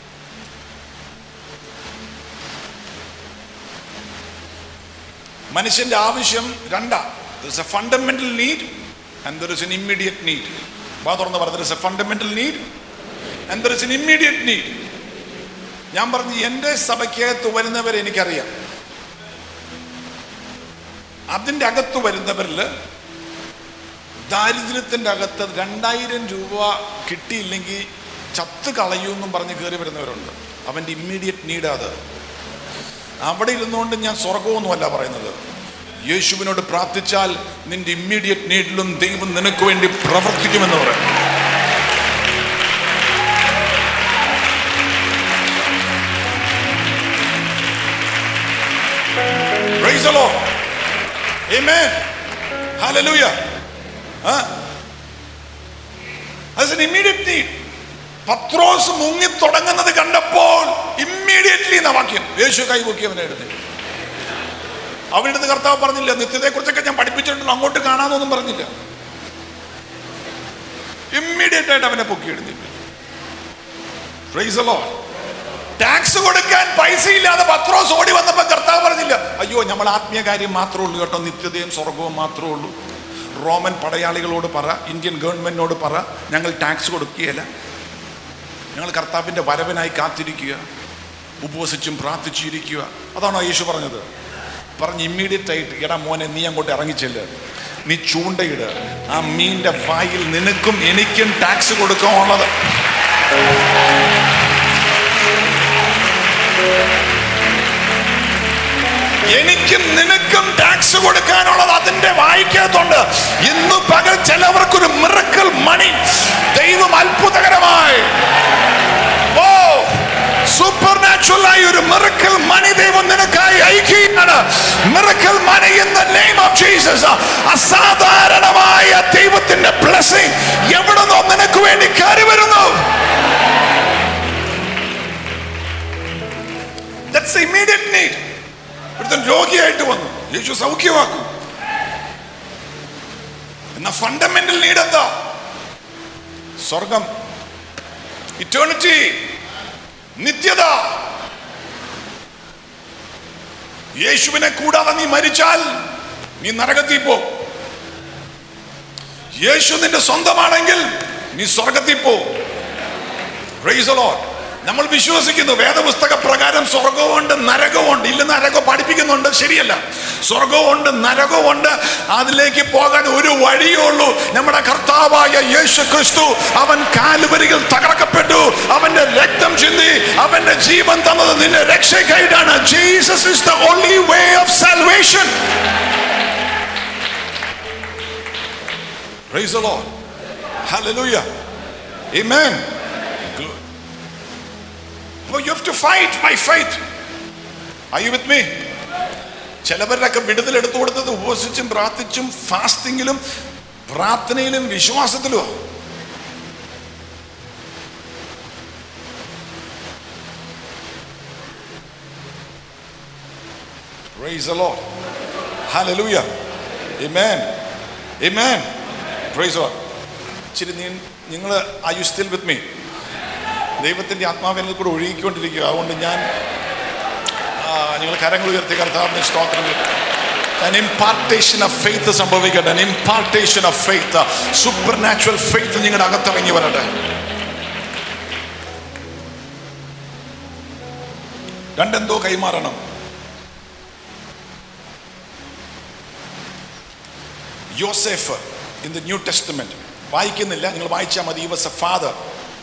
മനുഷ്യന്റെ ആവശ്യം രണ്ടാ a fundamental need and there is an immediate need വാ തുറന്ന് പറഞ്ഞു a fundamental need and there is an immediate need ഞാൻ പറഞ്ഞു എൻ്റെ സഭയ്ക്കകത്ത് വരുന്നവരെ എനിക്കറിയാം അതിൻ്റെ അകത്ത് വരുന്നവരിൽ ദാരിദ്ര്യത്തിൻ്റെ അകത്ത് രണ്ടായിരം രൂപ കിട്ടിയില്ലെങ്കിൽ ചത്ത് കളയൂന്നും പറഞ്ഞ് കയറി വരുന്നവരുണ്ട് അവൻ്റെ ഇമ്മീഡിയറ്റ് നീഡ് അത് അവിടെ ഇരുന്നുകൊണ്ട് ഞാൻ സ്വർഗമൊന്നുമല്ല പറയുന്നത് യേശുവിനോട് പ്രാർത്ഥിച്ചാൽ നിന്റെ ഇമ്മീഡിയറ്റ് നീഡിലും ദൈവം നിനക്ക് വേണ്ടി പ്രവർത്തിക്കുമെന്ന് പറയും Praise the Lord. Amen. Hallelujah. Huh? That's an immediate need. പത്രോസ് മുങ്ങി തുടങ്ങുന്നത് കണ്ടപ്പോൾ ഇമ്മീഡിയറ്റ്ലി എന്ന വാക്യം യേശു കൈപൊക്കി അവനെ എടുത്ത് അവൻ്റെ അടുത്ത് കർത്താവ് പറഞ്ഞില്ല നിത്യതയെക്കുറിച്ചൊക്കെ ഞാൻ പഠിപ്പിച്ചിട്ടുണ്ട് അങ്ങോട്ട് കാണാമെന്നൊന്നും പറഞ്ഞില്ല ഇമ്മീഡിയറ്റ് ആയിട്ട് അവനെ പൊക്കി എഴുന്നേൽപ്പിച്ചു Praise the Lord. ടാക്സ് കൊടുക്കാൻ പൈസ ഇല്ലാതെ പത്രോസ് ഓടി വന്നപ്പോ കർത്താവ് പറഞ്ഞില്ല അയ്യോ നമ്മൾ ആത്മീയ കാര്യം മാത്രമേ ഉള്ളൂ കേട്ടോ നിത്യതയും സ്വർഗവും മാത്രമേ ഉള്ളൂ റോമൻ പടയാളികളോട് പറ ഇന്ത്യൻ ഗവൺമെന്റിനോട് പറ ഞങ്ങൾ ടാക്സ് കൊടുക്കുകയില്ല ഞങ്ങൾ കർത്താവിന്റെ വരവിനായി കാത്തിരിക്കുക ഉപവസിച്ചും പ്രാർത്ഥിച്ചിരിക്കുക അതാണോ യേശു പറഞ്ഞത് പറഞ്ഞ് ഇമ്മീഡിയറ്റ് ആയിട്ട് എടാ മോനെ നീ അങ്ങോട്ട് ഇറങ്ങിച്ചെല്ല് നീ ചൂണ്ടയിട് ആ മീന്റെ വായിൽ നിനക്കും എനിക്കും ടാക്സ് കൊടുക്കാനുള്ളത് എനിക്കും നിനക്കും ടാക്സ് കൊടുക്കാനുള്ളത് അതിന്റെ വായിക്കകത്തുണ്ട് ഇന്ന് പകൽ ചിലവർക്കൊരു മിറക്കൽ മണി ദൈവം അത്ഭുതകരമായി ഓ സൂപ്പർ നാച്ചുറലായി ഒരു മിറക്കൽ മണി ദൈവം നിനക്കായി അയക്കുകയാണ് miracle money in the name of Jesus അസാധാരണമായ ദൈവത്തിന്റെ ബ്ലെസ്സിംഗ് എവിടെ നിന്നോ നിനക്ക് വേണ്ടി കയറി വരുന്നു That's the immediate need. ഒരുത്തൻ രോഗിയായിട്ട് വന്നു യേശു സൗഖ്യമാക്കും എന്ന ഫണ്ടമെന്റൽ നീഡ് എന്താ സ്വർഗം ഇറ്റേണിറ്റി നിത്യത യേശുവിനെ കൂടാതെ നീ മരിച്ചാൽ നീ നരകത്തിൽ പോ യേശു നിന്റെ സ്വന്തമാണെങ്കിൽ നീ സ്വർഗത്തിൽ പോ Praise the Lord. നമ്മൾ വിശ്വസിക്കുന്നു വേദപുസ്തക പ്രകാരം സ്വർഗമുണ്ട് നരകമുണ്ട് ഇല്ല നരകം പഠിപ്പിക്കുന്നുണ്ട് ശരിയല്ല സ്വർഗമുണ്ട് നരകമുണ്ട് അതിലേക്ക് പോകാൻ ഒരു വഴിയേ ഉള്ളൂ നമ്മുടെ കർത്താവായ യേശു ക്രിസ്തു അവൻ കാലുവരികൾ തകർക്കപ്പെട്ടു അവന്റെ രക്തം ചിന്തി അവന്റെ ജീവൻ തന്നത് നിന്റെ രക്ഷയ്ക്കായിട്ടാണ് Jesus is the only way of salvation Praise the Lord. Hallelujah. Amen. Good. So you have to fight by faith. Are you with me? ചിലവരുടെയൊക്കെ വിടുതൽ എടുത്തു കൊടുത്തത് ഉപവസിച്ചും പ്രാർത്ഥിച്ചും ഫാസ്റ്റിങ്ങിലും പ്രാർത്ഥനയിലും വിശ്വാസത്തിലും Praise the Lord. Hallelujah. Amen. Amen. Praise the Lord. ഇച്ചിരി നീ നിങ്ങൾ are you still with me ദൈവത്തിൻ്റെ ആത്മാവിനെ കൂടെ ഒഴുകിക്കൊണ്ടിരിക്കുക അതുകൊണ്ട് ഞാൻ നിങ്ങൾ കരങ്ങൾ ഉയർത്തി കർത്താവിന് സ്തോത്രം An impartation of faith സംഭവിക്കട്ടെ an impartation of faith supernatural faith നിങ്ങളുടെ അകത്തിറങ്ങി വരട്ടെ രണ്ടെന്തോ കൈമാറണം യോസെഫ് ഇൻ ദ ന്യൂ ടെസ്റ്റ്മെന്റ് വായിക്കുന്നില്ല നിങ്ങൾ വായിച്ചാൽ മതി വാസ് എ ഫാദർ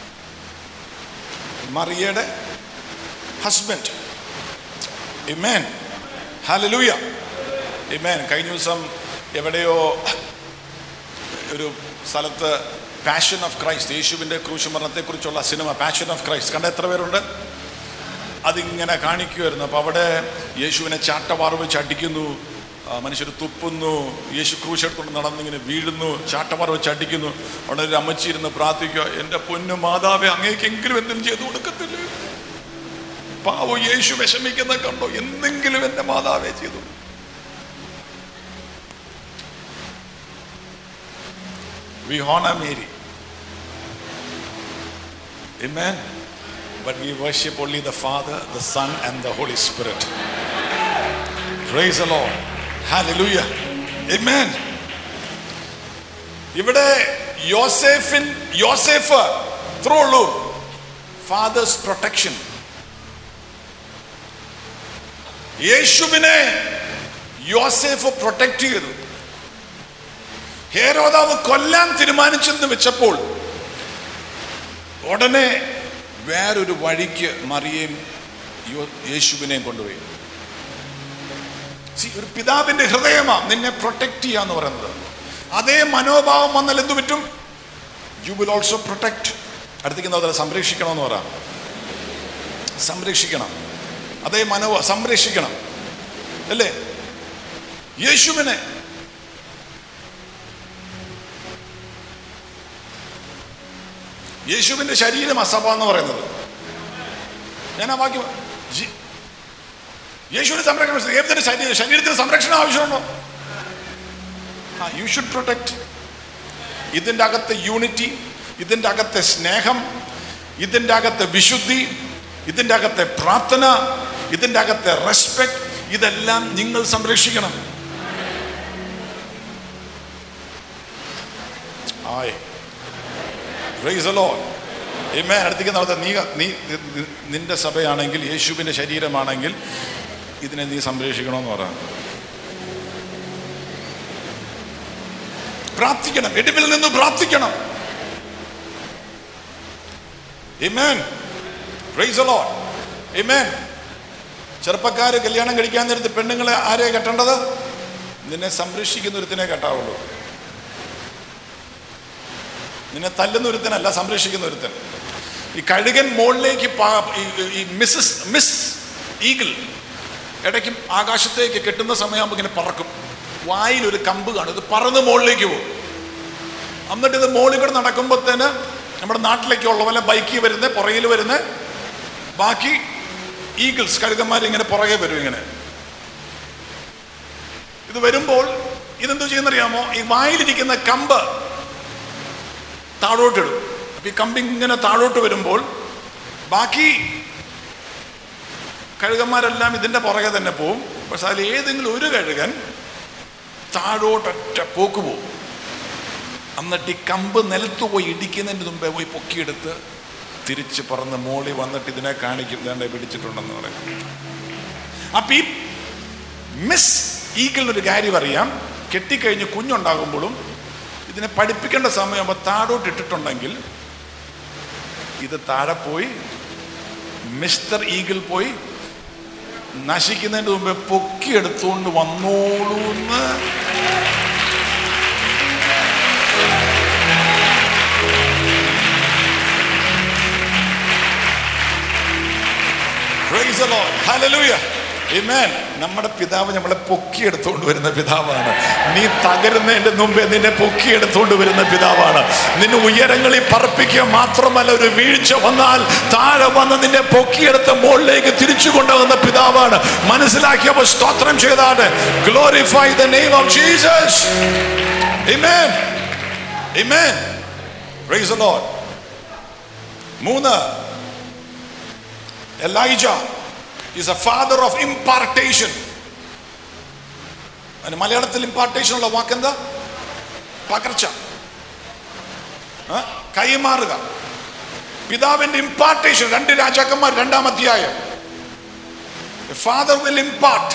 മറിയയുടെ ഹസ്ബൻഡ് ഇമേൻ ഹാലലൂയ ഇമേൻ കഴിഞ്ഞ ദിവസം എവിടെയോ ഒരു സ്ഥലത്ത് പാഷൻ ഓഫ് ക്രൈസ്റ്റ് യേശുവിൻ്റെ ക്രൂശുമരണത്തെക്കുറിച്ചുള്ള സിനിമ പാഷൻ ഓഫ് ക്രൈസ്റ്റ് കണ്ട എത്ര പേരുണ്ട് അതിങ്ങനെ കാണിക്കുമായിരുന്നു അപ്പോൾ അവിടെ യേശുവിനെ ചാട്ടവാറ് വെച്ച് അടിക്കുന്നു മനുഷ്യർ തുപ്പുന്നു യേശു ക്രൂശ് എടുത്തുകൊണ്ട് നടന്നിങ്ങനെ വീഴുന്നു ചാട്ടവാറ് വെച്ച് അടിക്കുന്നു അവിടെ ഒരു അമ്മച്ചി ഇരുന്ന് പ്രാർത്ഥിക്കുക എൻ്റെ പൊന്നു മാതാവെ അങ്ങേക്കെങ്കിലും എന്തെങ്കിലും ചെയ്തു കൊടുക്കത്തില്ലേ പാവോ യേശു വിഷമിക്കുന്ന കണ്ടോ എന്തെങ്കിലും എൻ്റെ മാതാവെ ചെയ്തു We honor Mary. Amen. But we worship only the Father, the Son, and the Holy Spirit. Praise the Lord. Hallelujah. Amen. ഇവിടെ യോസേഫിൻ യോസേഫ് ത്രൂ ഉള്ളൂ ഫാദേഴ്സ് പ്രൊട്ടക്ഷൻ യേശുവിനെ യോസേഫ് പ്രൊട്ടക്ട് ചെയ്തു ഹേരോദാവ് കൊല്ലാൻ തീരുമാനിച്ചെന്ന് വെച്ചപ്പോൾ ഉടനെ വേറൊരു വഴിക്ക് മറിയേയും യോ- യേശുവിനെയും കൊണ്ടുപോയി See, ഒരു പിതാവിന്റെ ഹൃദയമാ നിന്നെ പ്രൊട്ടക്ട് ചെയ്യാന്ന് പറയുന്നത് അതേ മനോഭാവം വന്നാൽ എന്തു പറ്റും യു വിൽ ഓൾസോ പ്രൊട്ടക്ട് അടുത്തേക്ക് സംരക്ഷിക്കണമെന്ന് പറ സംരക്ഷിക്കണം അതേ മനോ സംരക്ഷിക്കണം അല്ലേ യേശുവിനെ യേശുവിന്റെ ശരീരം അസഭ എന്ന് പറയുന്നത് ഞാൻ ആ വാക്യം ജി- യേശുവിന് സംരക്ഷണം ദൈവത്തിന്റെ ശരീരം ശരീരത്തിന് സംരക്ഷണം ആവശ്യമുണ്ടോ ആ യു ഷുഡ് പ്രൊട്ടക്ട് ഇതിൻ്റെ അകത്ത് യൂണിറ്റി ഇതിൻ്റെ അകത്തെ സ്നേഹം ഇതിൻ്റെ അകത്തെ വിശുദ്ധി ഇതിൻ്റെ അകത്തെ പ്രാർത്ഥന ഇതിൻ്റെ അകത്തെ റെസ്പെക്ട് ഇതെല്ലാം നിങ്ങൾ സംരക്ഷിക്കണം ആയ് Praise the Lord. Amen. അടുത്തേക്ക് നടത്ത നീ നീ നി- നിന്റെ സഭയാണെങ്കിൽ യേശുവിന്റെ ശരീരമാണെങ്കിൽ ഇതിനെ നീ സംരക്ഷിക്കണമെന്ന് പറ പ്രാർത്ഥിക്കണം എടുപ്പിൽ നിന്ന് പ്രാർത്ഥിക്കണം Amen. Praise the Lord. Amen. ചെറുപ്പക്കാര് കല്യാണം കഴിക്കാൻ നേരത്ത് പെണ്ണുങ്ങളെ ആരെയാ കെട്ടേണ്ടത് നിന്നെ സംരക്ഷിക്കുന്ന ഒരുത്തിനെ കെട്ടാവുള്ളൂ നിന്നെ തല്ലുന്ന ഒരുത്തനല്ല സംരക്ഷിക്കുന്ന ഒരുത്തൻ ഈ കഴുകൻ മുകളിലേക്ക് പാ- ഈ- ഈ മിസ്സസ് മിസ് ഈഗിൾ ഇടയ്ക്കും ആകാശത്തേക്ക് കെട്ടുന്ന സമയമാകുമ്പോൾ ഇങ്ങനെ പറക്കും വായിൽ ഒരു കമ്പ് കാണും ഇത് പറന്ന് മുകളിലേക്ക് പോകും എന്നിട്ട് ഇത് മുകളിൽ കൂടെ നടക്കുമ്പോഴത്തേന് നമ്മുടെ നാട്ടിലേക്ക് ഉള്ള പോലെ ബൈക്കിൽ വരുന്ന പുറകിൽ വരുന്ന ബാക്കി ഈഗിൾസ് കഴുകന്മാർ ഇങ്ങനെ പുറകെ വരും ഇങ്ങനെ ഇത് വരുമ്പോൾ ഇതെന്തോ ചെയ്യുന്നറിയാമോ ഈ വായിലിരിക്കുന്ന കമ്പ് താഴോട്ടിടും അപ്പൊ ഈ കമ്പി ഇങ്ങനെ താഴോട്ട് വരുമ്പോൾ ബാക്കി കഴുകന്മാരെല്ലാം ഇതിന്റെ പുറകെ തന്നെ പോവും പക്ഷെ അതിൽ ഏതെങ്കിലും ഒരു കഴുകൻ താഴോട്ടൊറ്റ പോക്ക് പോവും എന്നിട്ട് ഈ കമ്പ് നിലത്ത് പോയി ഇടിക്കുന്നതിന് മുമ്പേ പോയി പൊക്കിയെടുത്ത് തിരിച്ച് പറന്ന് മോളി വന്നിട്ട് ഇതിനെ കാണിക്കും ഇതാണ്ട് പിടിച്ചിട്ടുണ്ടെന്ന് പറയും അപ്പൊ ഈ മിസ് ഈഗിളിനൊരു കാര്യം അറിയാം കെട്ടിക്കഴിഞ്ഞ് കുഞ്ഞുണ്ടാകുമ്പോഴും ഇതിനെ പഠിപ്പിക്കേണ്ട സമയമാകുമ്പോൾ താഴോട്ട് ഇട്ടിട്ടുണ്ടെങ്കിൽ ഇത് താഴെ പോയി മിസ്റ്റർ ഈഗിൾ പോയി നശിക്കുന്നതിന് മുമ്പേ പൊക്കിയെടുത്തുകൊണ്ട് വന്നോളൂ എന്ന് Praise the Lord. Hallelujah. Amen. നമ്മുടെ പിതാവ് നമ്മളെ പൊക്കിയെടുത്തുകൊണ്ട് വരുന്ന പിതാവാണ് നീ തകരുന്നതിന്റെ മുമ്പേ നിന്നെ പൊക്കിയെടുത്തുകൊണ്ട് വരുന്ന പിതാവാണ് നിന്നെ ഉയരങ്ങളിൽ പറപ്പിക്കുക മാത്രമല്ല ഒരു വീഴ്ച വന്നാൽ താഴെ വന്ന് നിന്നെ പൊക്കിയെടുത്ത് മുകളിലേക്ക് തിരിച്ചു കൊണ്ടുവന്ന പിതാവാണ് മനസ്സിലാക്കിയപ്പോൾ സ്തോത്രം ചെയ്താണ് glorify the name of Jesus Amen. Amen. Praise the Lord. മൂന്ന് Elijah is a father of impartation. അതിന് മലയാളത്തിൽ ഇമ്പാർട്ടേഷൻ ഉള്ള വാക്കെന്താ പകർച്ച ആ? കൈമാറുക പിതാവിന്റെ ഇമ്പാർട്ടേഷൻ രണ്ട് രാജാക്കന്മാർ രണ്ടാം അധ്യായം father will impart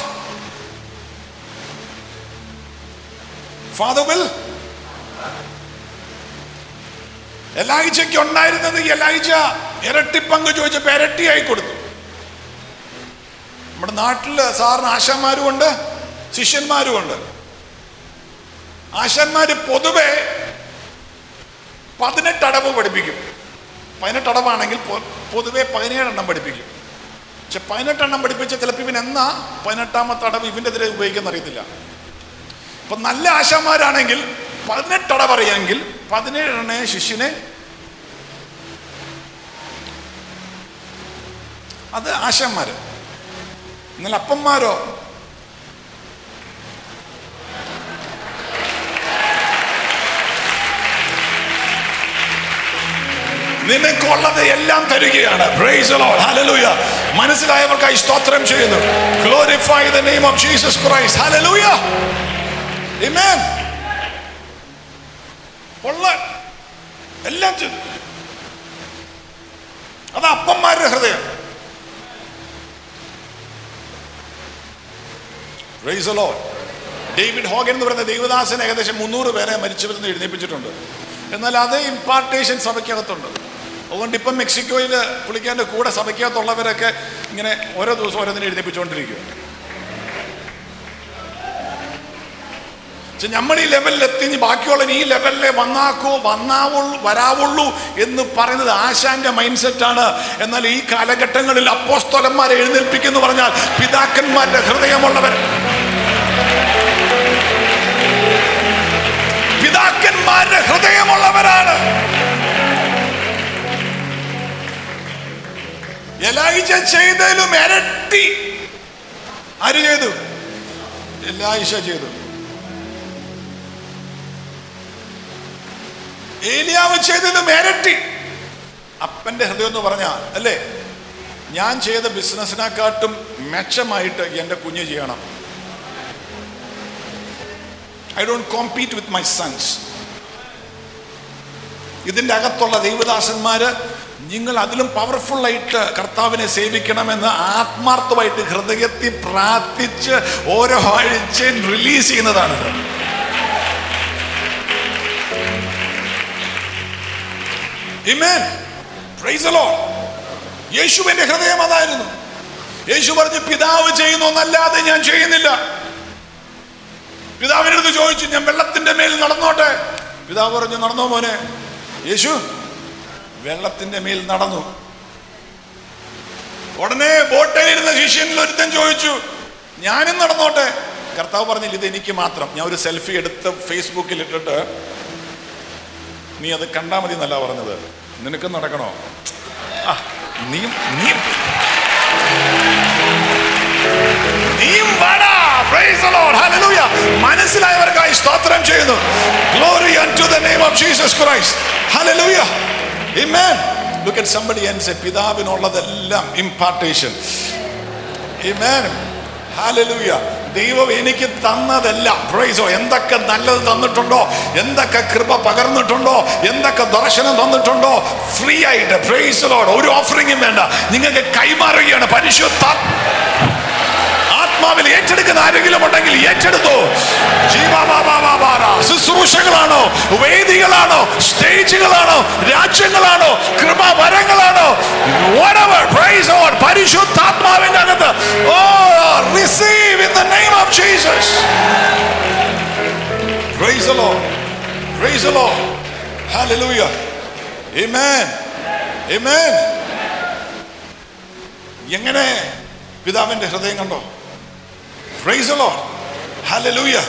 father will എലായിച്ചയ്ക്ക് ഉണ്ടായിരുന്നത് എലായിച്ച ഇരട്ടി പങ്ക് ചോദിച്ചപ്പോ ഇരട്ടിയായി കൊടുത്തു നമ്മുടെ നാട്ടില് സാറിന് ആശാന്മാരും ഉണ്ട് ശിഷ്യന്മാരും ഉണ്ട് ആശാന്മാര് പൊതുവെ പതിനെട്ട് അടവ് പഠിപ്പിക്കും പതിനെട്ട് അടവാണെങ്കിൽ പൊ- പൊതുവെ പതിനേഴെണ്ണം പഠിപ്പിക്കും പക്ഷെ പതിനെട്ടെണ്ണം പഠിപ്പിച്ച ചിലപ്പോൾ ഇവൻ എന്നാ പതിനെട്ടാമത്തെ അടവ് ഇവന്റെ എതിരെ ഉപയോഗിക്കുന്ന അറിയത്തില്ല ഇപ്പൊ നല്ല ആശാന്മാരാണെങ്കിൽ പതിനെട്ടട പറയാമെങ്കിൽ പതിനേഴെണ്ണ ശിഷ്യനെ അത് ആശാന്മാര് എന്നാൽ അപ്പന്മാരോ നിനക്കുള്ളത് എല്ലാം തരികയാണ് Praise the Lord. Hallelujah. മനസ്സിലായവർക്കായി സ്തോത്രം ചെയ്യുന്നു glorify the name of Jesus Christ Hallelujah. Amen. ഉള്ള എല്ലാം ചെയ്തു അത് അപ്പന്മാരുടെ ഹൃദയം Praise the Lord. David Hogan എന്ന് പറയുന്ന ദൈവദാസൻ ഏകദേശം മുന്നൂറ് പേരെ മരിച്ചവരിൽ നിന്ന് എഴുന്നേപ്പിച്ചിട്ടുണ്ട് എന്നാൽ അതേ ഇമ്പാർട്ടേഷൻ സഭയ്ക്കകത്തുണ്ട് അതുകൊണ്ട് ഇപ്പം മെക്സിക്കോയിൽ പുള്ളിക്കാൻ്റെ കൂടെ സഭയ്ക്കകത്തുള്ളവരൊക്കെ ഇങ്ങനെ ഓരോ ദിവസം ഓരോന്നിനെ എഴുന്നേപ്പിച്ചുകൊണ്ടിരിക്കുക പക്ഷെ നമ്മൾ ഈ ലെവലിൽ എത്തി ഇനി ബാക്കിയുള്ള ഈ ലെവലിലെ വന്നാക്കോ വന്നാവുള്ളൂ വരാവുള്ളൂ എന്ന് പറയുന്നത് ആശാന്റെ മൈൻഡ് സെറ്റാണ് എന്നാൽ ഈ കാലഘട്ടങ്ങളിൽ അപ്പോസ്തലന്മാരെ എഴുന്നേൽപ്പിക്കുന്നു പറഞ്ഞാൽ പിതാക്കന്മാരുടെ ഹൃദയമുള്ളവർ പിതാക്കന്മാരുടെ ഹൃദയമുള്ളവരാണ് എലായിജ ചെയ്തതിലും ഇരട്ടി ആര് ചെയ്തു എലായിഷ ചെയ്തു ഏലിയാവ് ചെയ്തതിലും ഇരട്ടി അപ്പന്റെ ഹൃദയം എന്ന് പറഞ്ഞ അല്ലേ ഞാൻ ചെയ്ത ബിസിനസ്സിനെക്കാട്ടും മെച്ചമായിട്ട് എൻ്റെ കുഞ്ഞ് ചെയ്യണം I don't compete with my sons ഇതിൻ്റെ അകത്തുള്ള ദൈവദാസന്മാര് നിങ്ങൾ അതിലും പവർഫുൾ ആയിട്ട് കർത്താവിനെ സേവിക്കണമെന്ന് ആത്മാർത്ഥമായിട്ട് ഹൃദയത്തിൽ പ്രാർത്ഥിച്ച് ഓരോ ആഴ്ചയും റിലീസ് ചെയ്യുന്നതാണിത് Amen. Praise the Lord. യേശുവിന്റെ ഹൃദയം അതായിരുന്നു യേശു പറഞ്ഞു പിതാവ് ചെയ്യുന്നു എന്നല്ലാതെ ഞാൻ ചെയ്യുന്നില്ല പിതാവിൻ്റെ അടുത്ത് ചോദിച്ചു ഞാൻ വെള്ളത്തിന്റെ മേൽ നടന്നോട്ടെ പിതാവ് പറഞ്ഞു നടന്നോ മോനെ യേശു വെള്ളത്തിന്റെ മേൽ നടന്നു ഉടനെ ബോട്ടയിലിരുന്ന ശിഷ്യനിൽ ഒരുത്തൻ ചോദിച്ചു ഞാനും നടന്നോട്ടെ കർത്താവ് പറഞ്ഞില്ല ഇത് എനിക്ക് മാത്രം ഞാൻ ഒരു സെൽഫി എടുത്ത് ഫേസ്ബുക്കിൽ ഇട്ടിട്ട് നീ അത് കണ്ടാ മതി എന്നല്ല പറഞ്ഞത് നിനക്ക് നടക്കണോ ആ, നീയും നീയും നീയും വാടാ Praise the Lord. Hallelujah. മനസ്സിലായവർക്കായി സ്തോത്രം ചെയ്യുന്നു glory unto the name of Jesus Christ. Hallelujah. Amen. Look at somebody and say പിതാവിനുള്ളതെല്ലാം impartation. Amen. Hallelujah. ദൈവം എനിക്ക് തന്നതെല്ലാം പ്രൈസോ എന്തൊക്കെ നല്ലത് തന്നിട്ടുണ്ടോ എന്തൊക്കെ കൃപ പകർന്നിട്ടുണ്ടോ എന്തൊക്കെ ദർശനം തന്നിട്ടുണ്ടോ ഫ്രീ ആയിട്ട് പ്രൈസലോട് ഒരു ഓഫറിംഗും വേണ്ട നിങ്ങൾക്ക് കൈമാറുകയാണ് പരിശുദ്ധ ആത്മാവിൽ ഏറ്റെടുക്കുന്ന ആരെങ്കിലും ഉണ്ടെങ്കിൽ ഏറ്റെടുത്തു ജീവാബാബാബാബാറ. ശുശ്രൂഷകളാണോ വേദികളാണോ സ്റ്റേജുകളാണോ രാജ്യങ്ങളാണോ കൃപാവരങ്ങളാണോ whatever praise God പരിശുദ്ധാത്മാവിന്റെ അകത്ത് ഓ receive in the name of Jesus praise the Lord praise the Lord hallelujah amen amen എങ്ങനെ പിതാവിന്റെ ഹൃദയം കണ്ടോ Praise the Lord. Hallelujah.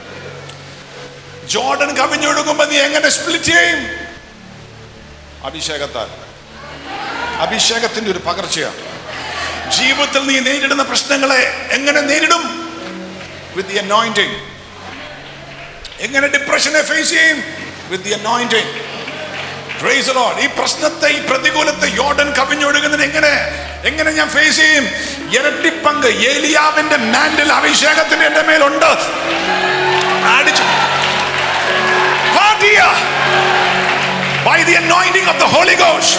Jordan കവിഞ്ഞൊഴുകുമ്പോ നീ എങ്ങനെ സ്പ്ലിറ്റ് ചെയ്യും അഭിഷേകത്താൽ അഭിഷേകത്തിന്റെ ഒരു പകർച്ചയാണ് ജീവിതത്തിൽ നീ നേരിടുന്ന പ്രശ്നങ്ങളെ എങ്ങനെ നേരിടും വിത്ത് ദി അനോയിന്റിങ് എങ്ങനെ ഡിപ്രഷനെ ഫേസ് ചെയ്യും with the anointing Praise the Lord. ഈ പ്രശ്നത്തെ ഈ പ്രതികൂലത്തെ യോർഡൻ കവിഞ്ഞൊഴുകുന്നതിന് എങ്ങനെ എങ്ങനെ ഞാൻ ഫേസ് ചെയ്യും ഇരട്ടിപ്പങ്ക് ഏലിയാവിന്റെ മാൻഡിൽ അഭിഷേകത്തിന്റെ എന്റെ മേലുണ്ട് അടിച്ചു പാർട്ടിയ by the anointing of the Holy Ghost.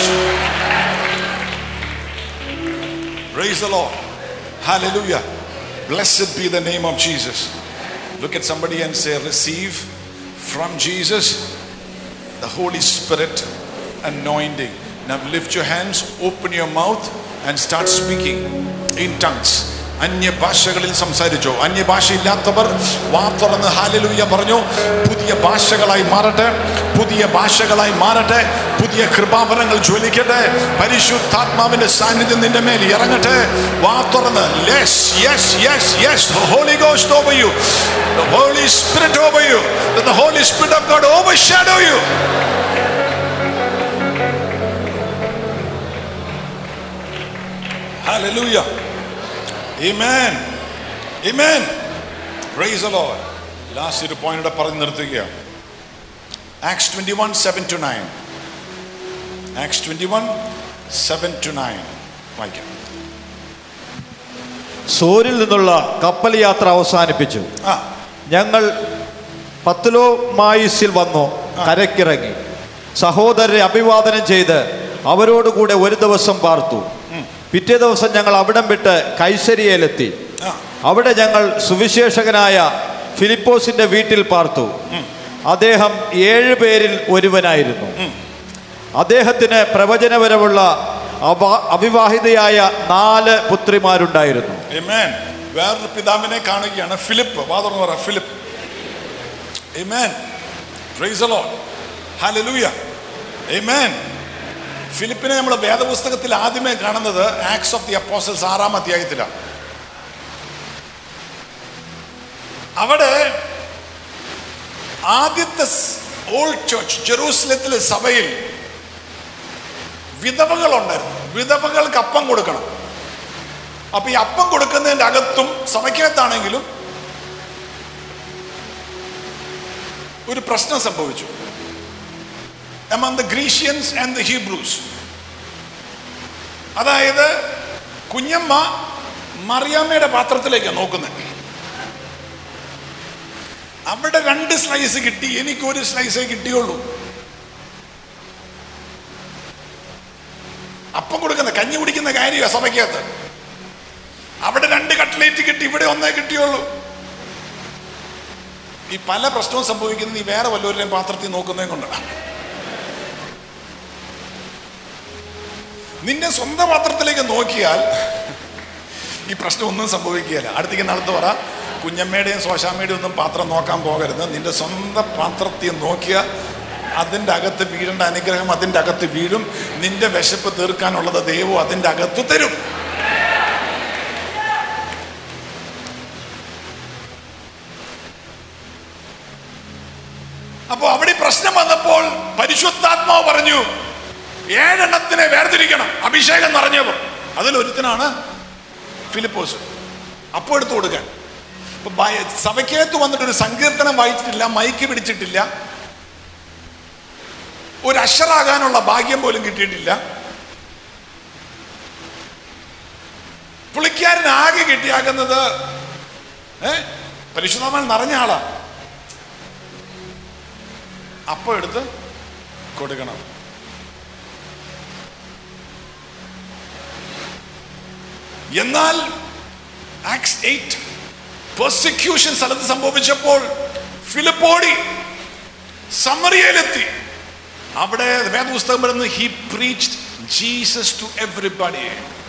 Praise the Lord. Hallelujah. Blessed be the name of Jesus. Look at somebody and say, Receive from Jesus the Holy Spirit anointing. Now lift your hands, open your mouth, and start speaking in tongues. അന്യഭാഷകളിൽ സംസാരിച്ചോ അന്യഭാഷ ഇല്ലാത്തവർ വാ തുറന്ന് hallelujah പറഞ്ഞു പുതിയ ഭാഷകളായി മാറട്ടെ പുതിയ ഭാഷകളായി മാറട്ടെ പുതിയ കൃപാവരങ്ങൾ ജ്വലിക്കട്ടെ പരിശുദ്ധാത്മാവിന്റെ സാന്നിധ്യം നിന്റെ മേൽ ഇറങ്ങട്ടെ വാ തുറന്ന് yes yes yes yes holy ghost over you the holy spirit over you Let the holy spirit of god overshadow you hallelujah amen amen praise the lord last ഒരു പോയിന്റ് പറഞ്ഞു നിർത്തുകയാണ് Acts twenty one seven two nine Acts twenty one seven two nine വായിക്കാം സോരിൽ നിന്നുള്ള കപ്പൽ യാത്ര അവസാനിപ്പിച്ചു ആ ഞങ്ങൾ പത്തുലോ മായിസിൽ വന്നു കരക്കിറങ്ങി സഹോദരരെ അഭിവാദനം ചെയ്ത് അവരോടുകൂടെ ഒരു ദിവസം പാർത്തു പിറ്റേ ദിവസം ഞങ്ങൾ അവിടം വിട്ട് കൈസരിയയിലെത്തി ആ അവിടെ ഞങ്ങൾ സുവിശേഷകനായ ഫിലിപ്പോസിന്റെ വീട്ടിൽ പാർത്തു അദ്ദേഹം ഏഴ് പേരിൽ ഒരുവനായിരുന്നു അദ്ദേഹത്തിന് പ്രവചനപരമുള്ള അവ- അവിവാഹിതയായ നാല് പുത്രിമാരുണ്ടായിരുന്നു Amen. വേറൊരു പിതാവിനെ കാണുകയാണ് ഫിലിപ്പ് വാതർന്ന് പറ Philip Amen. Praise the Lord. Hallelujah. Amen. ഫിലിപ്പിനെ നമ്മൾ വേദപുസ്തകത്തിൽ ആദ്യമേ കാണുന്നത് ആക്സ് ഓഫ് ദി അപ്പോസൽസ് ആറാം അധ്യായത്തിലാണ് അവിടെ ആദ്യത്തെ ഓൾഡ് ചർച്ച് ജെറൂസലത്തിലെ സഭയിൽ വിധവകളുണ്ടായിരുന്നു വിധവകൾക്ക് അപ്പം കൊടുക്കണം അപ്പൊ ഈ അപ്പം കൊടുക്കുന്നതിന്റെ അകത്തും സഭയ്ക്കകത്താണെങ്കിലും ഒരു പ്രശ്നം സംഭവിച്ചു among the Grecians and the Hebrews. അതായത് കുഞ്ഞമ്മ മറിയാമ്മയുടെ പാത്രത്തിലേക്കാണ് നോക്കുന്നത് അവിടെ രണ്ട് സ്ലൈസ് കിട്ടി എനിക്ക് ഒരു സ്ലൈസേ കിട്ടിയുള്ളൂ അപ്പം കൊടുക്കുന്ന കഞ്ഞി കുടിക്കുന്ന കാര്യമാണ് സഭയ്ക്കകത്ത് അവിടെ രണ്ട് കട്ട്ലേറ്റ് കിട്ടി ഇവിടെ ഒന്നേ കിട്ടിയുള്ളൂ ഈ പല പ്രശ്നവും സംഭവിക്കുന്നത് ഈ വേറെ വല്ലവരുടെയും പാത്രത്തിൽ നോക്കുന്നതും കൊണ്ടാണ് നിന്റെ സ്വന്തം പാത്രത്തിലേക്ക് നോക്കിയാൽ ഈ പ്രശ്നം ഒന്നും സംഭവിക്കുകയില്ല അടുത്തേക്ക് നടത്തു പറ കുഞ്ഞമ്മയുടെയും ശോശാമ്മയുടെയും ഒന്നും പാത്രം നോക്കാൻ പോകരുത് നിന്റെ സ്വന്തം പാത്രത്തിൽ നോക്കിയ അതിൻ്റെ അകത്ത് വീഴേണ്ട അനുഗ്രഹം അതിൻ്റെ അകത്ത് വീഴും നിന്റെ വിശപ്പ് തീർക്കാനുള്ളത് ദൈവം അതിൻ്റെ അകത്ത് തരും അപ്പോ അവിടെ ഈ പ്രശ്നം വന്നപ്പോൾ പരിശുദ്ധാത്മാവ് പറഞ്ഞു ഏഴെണ്ണത്തിനെ വേർതിരിക്കണം അഭിഷേകം നിറഞ്ഞവർ അതിലൊരുത്തനാണ് ഫിലിപ്പോസ് അപ്പോൾ എടുത്തു കൊടുക്കാൻ ഇപ്പൊ ബയ- സഭയ്ക്കകത്ത് വന്നിട്ട് ഒരു സങ്കീർത്തനം വായിച്ചിട്ടില്ല മൈക്ക് പിടിച്ചിട്ടില്ല ഒരു അഷറാകാനുള്ള ഭാഗ്യം പോലും കിട്ടിയിട്ടില്ല പുള്ളിക്കാരൻ ആകെ കിട്ടിയാക്കുന്നത് ഏ പരിശുദ്ധമാൻ നിറഞ്ഞ ആളാ അപ്പൊ എടുത്ത് കൊടുക്കണം എന്നാൽ ആക്സ് എയ്റ്റ് പെർസിക്യൂഷൻ സ്ഥലത്ത് സംഭവിച്ചപ്പോൾ ഫിലിപ്പോടി സമറിയയിലെത്തി അവിടെ വേദപുസ്തകം പറയുന്നത് he preached Jesus to everybody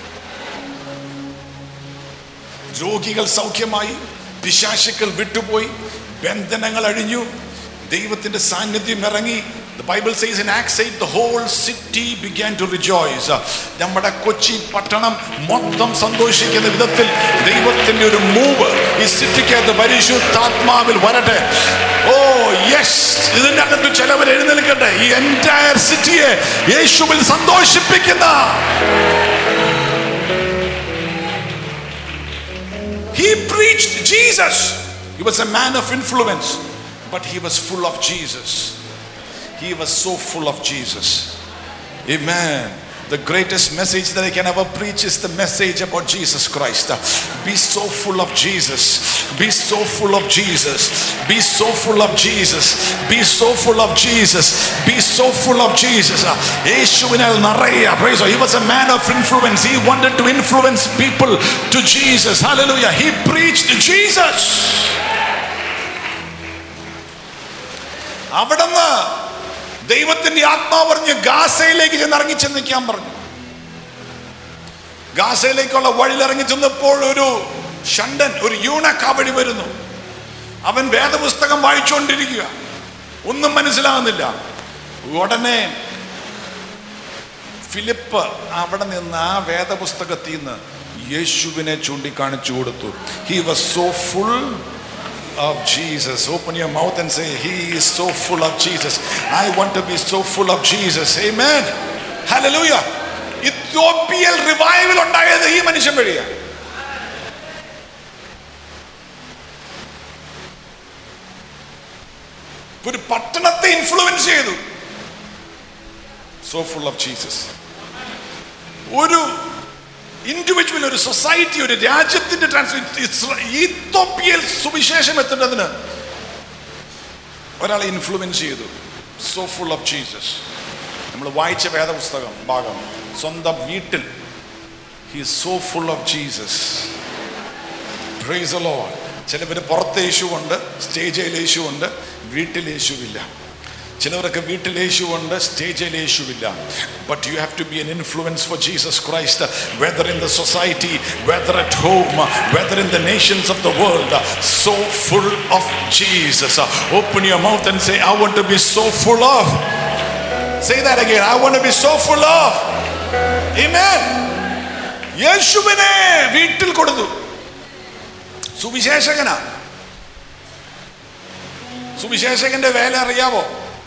രോഗികൾ സൗഖ്യമായി പിശാശുക്കൾ വിട്ടുപോയി ബന്ധനങ്ങൾ അഴിഞ്ഞു ദൈവത്തിന്റെ സാന്നിധ്യം ഇറങ്ങി The Bible says in Acts 8, the whole city began to rejoice. നമ്മുടെ കൊച്ചി പട്ടണം മൊത്തം സന്തോഷിക്കുന്ന വിധത്തിൽ ദൈവത്തിന്റെ ഒരു മൂവ് ഈ സിറ്റിക്കകത്ത് പരിശുദ്ധാത്മാവിൽ വരട്ടെ ഓ യെസ് ഇതിന്റെ അകത്ത് ചിലവർ എഴുന്നേൽക്കട്ടെ ഈ എൻറ്റയർ സിറ്റിയെ യേശുവിൽ സന്തോഷിപ്പിക്കുന്ന He preached Jesus. He was a man of influence, but he was full of Jesus. He was so full of Jesus. Amen. The greatest message that I can ever preach is the message about Jesus Christ. Be so full of Jesus. Be so full of Jesus. Be so full of Jesus. Be so full of Jesus. Be so full of Jesus. യേശുവിനാൽ നിറയുക. Praise God. He was a man of influence. He wanted to influence people to Jesus. Hallelujah. He preached Jesus. അവിടുന്ന് ദൈവത്തിന്റെ ആത്മാവ് പറഞ്ഞ് ഗാസയിലേക്ക് ചെന്ന് ഇറങ്ങി ചെന്ന് നിൽക്കാൻ പറഞ്ഞു ഗാസയിലേക്കുള്ള വഴിയിൽ ഇറങ്ങി ചെന്നപ്പോൾ ഒരു ഷണ്ടൻ ഒരു യൂണക്ക് ആ വഴി വരുന്നു അവൻ വേദപുസ്തകം വായിച്ചുകൊണ്ടിരിക്കുക ഒന്നും മനസ്സിലാകുന്നില്ല ഉടനെ ഫിലിപ്പ് അവിടെ നിന്ന് ആ വേദപുസ്തകത്തിൽ നിന്ന് യേശുവിനെ ചൂണ്ടിക്കാണിച്ചു കൊടുത്തു he was so full of Jesus. Open your mouth and say, He is so full of Jesus. I want to be so full of Jesus. Amen. Hallelujah. ഇത്യോപ്യയിൽ റിവൈവൽ ഉണ്ടായത് ഈ മനുഷ്യൻ വഴിയാണ് ഒരു പട്ടണത്തെ ഇൻഫ്ലുവൻസ് ചെയ്തു സോ ഫുൾ ഓഫ് ജീസസ് ഒരു individual ഒരു സൊസൈറ്റി ഒരു രാജ്യത്തിന്റെ ട്രാൻസ്ഫർ ഈത്തോപ്യയിൽ സുവിശേഷം എത്തുന്നതിന് ഒരാളെ ഇൻഫ്ലുവൻസ് ചെയ്തു സോ ഫുൾ ഓഫ് ജീസസ് നമ്മൾ വായിച്ച വേദപുസ്തകം ഭാഗം സ്വന്തം വീട്ടിൽ he so full of Jesus praise Lord ചിലവർ പുറത്ത് യേശുവുണ്ട് സ്റ്റേജിൽ യേശുവുണ്ട് വീട്ടിൽ യേശുവില്ല ചിലവരൊക്കെ വീട്ടിൽ യേശുവുണ്ട് സ്റ്റേജിൽ യേശുവില്ല but you have to be an influence for Jesus Christ whether in the society whether at home whether in the nations of the world so full of Jesus open your mouth and say I want to be so full of Say that again. I want to be so full of. Amen. യേശുവിനെ വീട്ടിൽ കൊടുത്തു സുവിശേഷകനാ സുവിശേഷകന്റെ വേല അറിയാവോ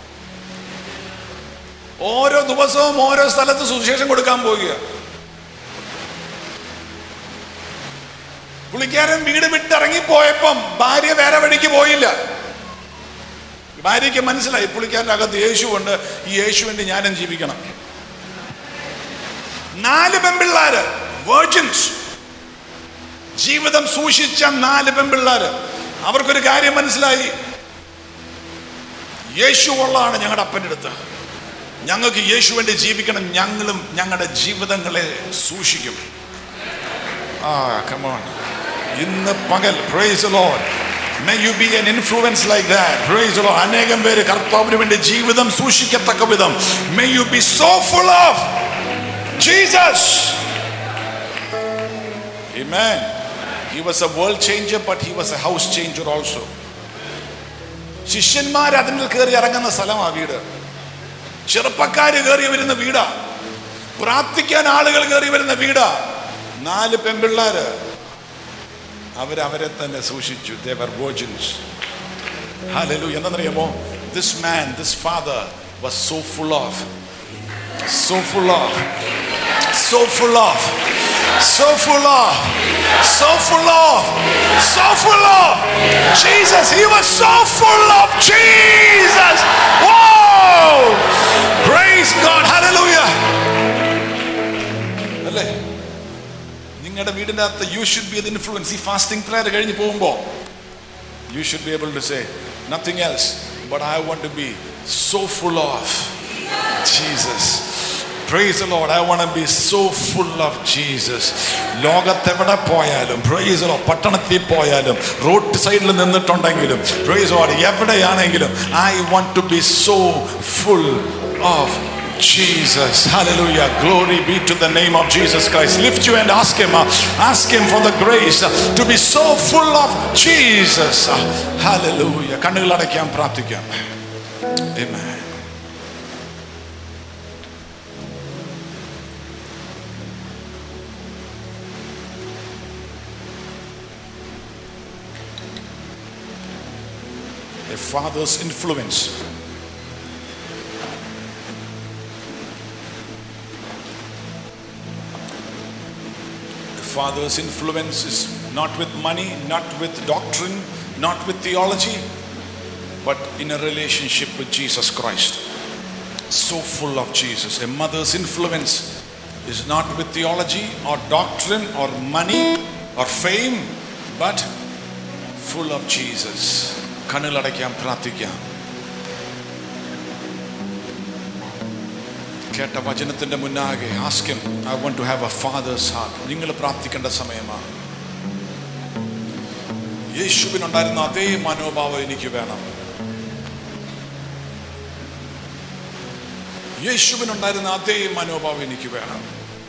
ഓരോ ദിവസവും ഓരോ സ്ഥലത്ത് സുവിശേഷം കൊടുക്കാൻ പോവുക പുള്ളിക്കാരൻ വീട് വിട്ടിറങ്ങി പോയപ്പം ഭാര്യ വേറെ വഴിക്ക് പോയില്ല ഭാര്യയ്ക്ക് മനസ്സിലായി പുള്ളിക്കാരൻ്റെ അകത്ത് യേശുവുണ്ട് ഈ യേശു വേണ്ടി ഞാനും ജീവിക്കണം നാല് പെൺപിള്ളാര് വേർജിൻസ് ജീവിതം സൂക്ഷിച്ച നാല് പെൺപിള്ളാര് അവർക്കൊരു കാര്യം മനസ്സിലായി യേശു ഉള്ളതാണ് ഞങ്ങളുടെ അപ്പൻ്റെ അടുത്ത് ഞങ്ങൾക്ക് യേശു വേണ്ടി ജീവിക്കണം ഞങ്ങളും ഞങ്ങളുടെ ജീവിതങ്ങളെ സൂക്ഷിക്കും ആ കമോൺ ഇന്ന് പകൽ praise Lord may you be an influence like that praise Lord അനേകം പേര് കർത്താവിന് വേണ്ടി ജീവിതം സൂക്ഷിക്കത്തക്ക വിധം may you be so full of Jesus Amen. He was a world changer, but he was a house changer also. ശിഷ്യന്മാർ അതിൽ കയറി ഇറങ്ങുന്ന സ്ഥലമാ വീട് ചെറുപ്പക്കാര് കയറി വരുന്ന വീടാ പ്രാർത്ഥിക്കാൻ ആളുകൾ കയറി വരുന്ന വീടാ നാല് പെൺപിള്ളാര് അവരവരെ തന്നെ സൂക്ഷിച്ചു ദേവർ വോജിൻസ് ഹാലലു എന്താണെന്നറിയാമോ this man this father was so full of so full of so full of, so full of, so full of, so full of Jesus. He was so full of Jesus. Whoa! Praise God. Hallelujah. അല്ലേ നിങ്ങളുടെ വീടിൻ്റെ അകത്ത് you should be influence ഈ fasting prayer കഴിഞ്ഞ് പോകുമ്പോൾ you should be able to say nothing else but I want to be so full of Jesus praise Lord I want be so full of Jesus ലോകത്തെവിടെ പോയാലും praise Lord പട്ടണത്തിൽ പോയാലും road സൈഡിൽ നിന്നിട്ടുണ്ടെങ്കിലും praise Lord എവിടെയാണെങ്കിലും I want to be so full of Jesus, hallelujah. Glory be to the name of Jesus Christ. Lift you and ask Him, uh, ask Him for the grace uh, to be so full of Jesus. Uh, Hallelujah. കണ്ണുകൾ അടയ്ക്കാം പ്രാർത്ഥിക്കാം Amen. A father's influence The father's influence is not with money, not with doctrine, not with theology, but in a relationship with Jesus Christ. So full of Jesus. A mother's influence is not with theology or doctrine or money or fame, but full of Jesus. കണ്ണിലടയ്ക്കാം പ്രാർത്ഥിക്കാം കേട്ട വചനത്തിന്റെ മുന്നാകെ ആസ്കം I want to have a father's heart നിങ്ങൾ പ്രാർത്ഥിക്കേണ്ട സമയമാണ് യേശുവിനുണ്ടായിരുന്ന അതേ മനോഭാവം എനിക്ക് വേണം യേശുവിനുണ്ടായിരുന്ന അതേ മനോഭാവം എനിക്ക് വേണം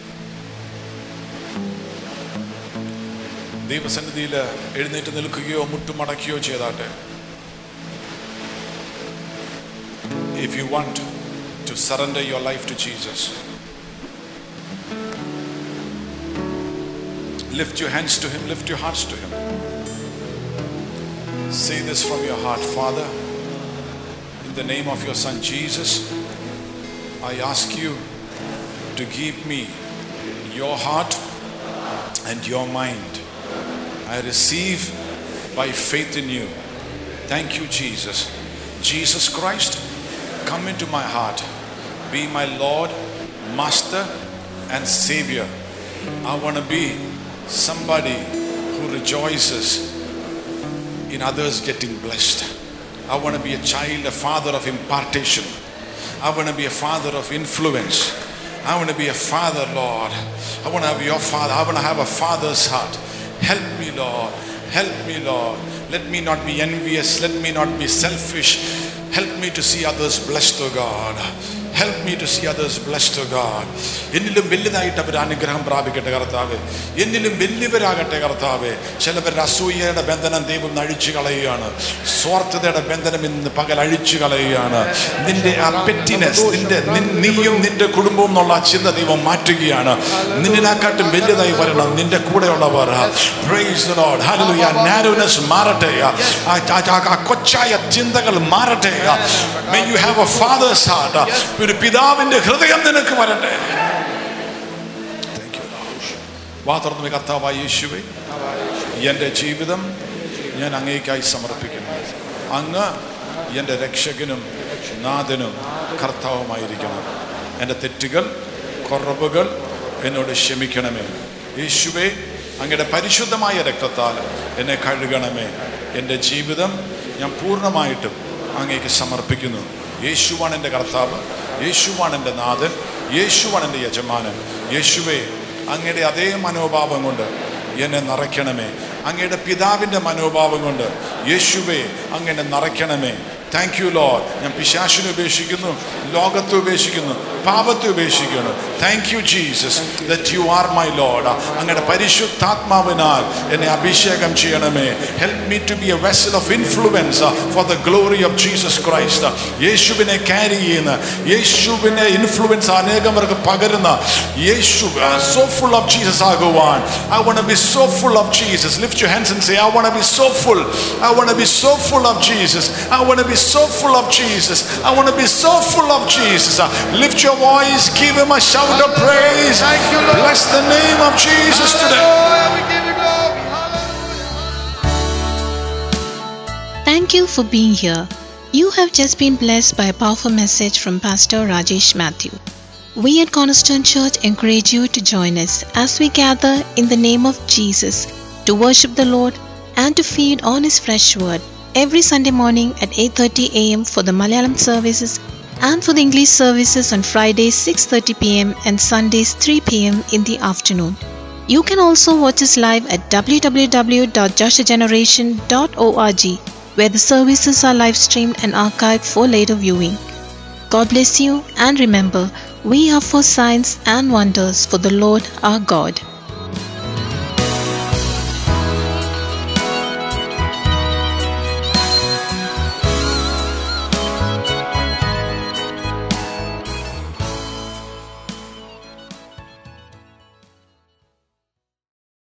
ദൈവസന്നിധിയിൽ എഴുന്നേറ്റ് നിൽക്കുകയോ മുട്ടുമടക്കുകയോ ചെയ്താട്ടെ if you want to surrender your life to Jesus. Lift your hands to Him, lift your hearts to Him. Say this from your heart Father, in the name of your Son Jesus, I ask you to give me your heart and your mind. I receive by faith in you. Thank you, Jesus. Jesus Christ, come into my heart. Be my Lord, Master, and Savior. I want to be somebody who rejoices in others getting blessed. I want to be a child, a father of impartation. I want to be a father of influence. I want to be a father, Lord. I want to have your father. I want to have a father's heart. Help me, Lord. Help me, Lord. Let me not be envious. Let me not be selfish. Help me to see others blessed, O God. Help me to see others blessed, O God. എന്നിലും വലുതായിട്ട് അവർ അനുഗ്രഹം പ്രാപിക്കട്ടെ കർത്താവ് എന്നിലും വലിയവരാകട്ടെ കർത്താവ് ചിലവരുടെ അസൂയയുടെ ബന്ധനം ദൈവം ഇന്ന് അഴിച്ചു കളയുകയാണ് സ്വാർത്ഥതയുടെ ബന്ധനം ഇന്ന് പകൽ അഴിച്ചു കളയുകയാണ് നിന്റെ ആ പെറ്റിനെസ് നിന്റെ നിൻ- നീയും നിന്റെ കുടുംബവും എന്നുള്ള ആ ചിന്ത ദൈവം മാറ്റുകയാണ് നിന്നിനെക്കാട്ടും വലുതായി വരണം നിന്റെ കൂടെയുള്ളവർ Praise the Lord. Hallelujah. Narrowness മാറട്ടെ ആ- ആ- ആ- ആ കൊച്ചായ ചിന്തകൾ മാറട്ടെ May you have a father's heart. ഒരു പിതാവിന്റെ ഹൃദയം നിനക്ക് വരട്ടെ Thank you, Lord. വാ തുറന്ന് കർത്താവായ യേശുവേ എൻ്റെ ജീവിതം ഞാൻ അങ്ങേക്കായി സമർപ്പിക്കുന്നു അങ്ങ് എൻ്റെ രക്ഷകനും നാഥനും കർത്താവുമായിരിക്കണം എൻ്റെ തെറ്റുകൾ കുറവുകൾ എന്നോട് ക്ഷമിക്കണമേ യേശുവേ അങ്ങയുടെ പരിശുദ്ധമായ രക്തത്താൽ എന്നെ കഴുകണമേ എൻ്റെ ജീവിതം ഞാൻ പൂർണ്ണമായിട്ടും അങ്ങേക്ക് സമർപ്പിക്കുന്നു യേശുവാണ് എൻ്റെ കർത്താവ് യേശുവാണ് എൻ്റെ നാഥൻ യേശുവാണ് എൻ്റെ യജമാനൻ യേശുവേ അങ്ങയുടെ അതേ മനോഭാവം കൊണ്ട് എന്നെ നിറയ്ക്കണമേ അങ്ങയുടെ പിതാവിൻ്റെ മനോഭാവം കൊണ്ട് യേശുവേ അങ്ങനെ നിറയ്ക്കണമേ താങ്ക് യു ലോഡ് ഞാൻ പിശാശിനെ ഉപേക്ഷിക്കുന്നു ലോകത്തെ ഉപേക്ഷിക്കുന്നു പാപത്തെ ഉപേക്ഷിക്കുന്നു thank you Jesus that you are my Lord അങ്ങയുടെ പരിശുദ്ധാത്മാവിനാൽ എന്നെ അഭിഷേകം ചെയ്യണമേ help me to be a vessel of influence for the glory of Jesus Christ യേശുവിനെ ക്യാരി ചെയ്യുന്ന യേശുവിനെ ഇൻഫ്ലുവൻസ് അനേകമർക്ക് പകരുന്ന യേശു സോ ഫുൾ ഓഫ് ജീസസ് ആകുവാൻ I want be so full of Jesus lift your hands and say I want be so full I want be so full of Jesus I want B so full of Jesus. I want to be so full of Jesus. Uh, Lift your voice, give him a shout of praise. Thank you, Lord. Bless the name of Jesus today. Hallelujah. We give you glory. Hallelujah. Thank you for being here. You have just been blessed by a powerful message from Pastor Rajesh Matthew. We at Cornerstone Church encourage you to join us as we gather in the name of Jesus to worship the Lord and to feed on his fresh word every Sunday morning at 8:30 a.m. for the Malayalam services and for the English services on Fridays 6:30 p.m. and Sundays 3 p.m. in the afternoon. You can also watch us live at www.joshageneration.org where the services are live streamed and archived for later viewing. God bless you and remember, we are for signs and wonders for the Lord our God.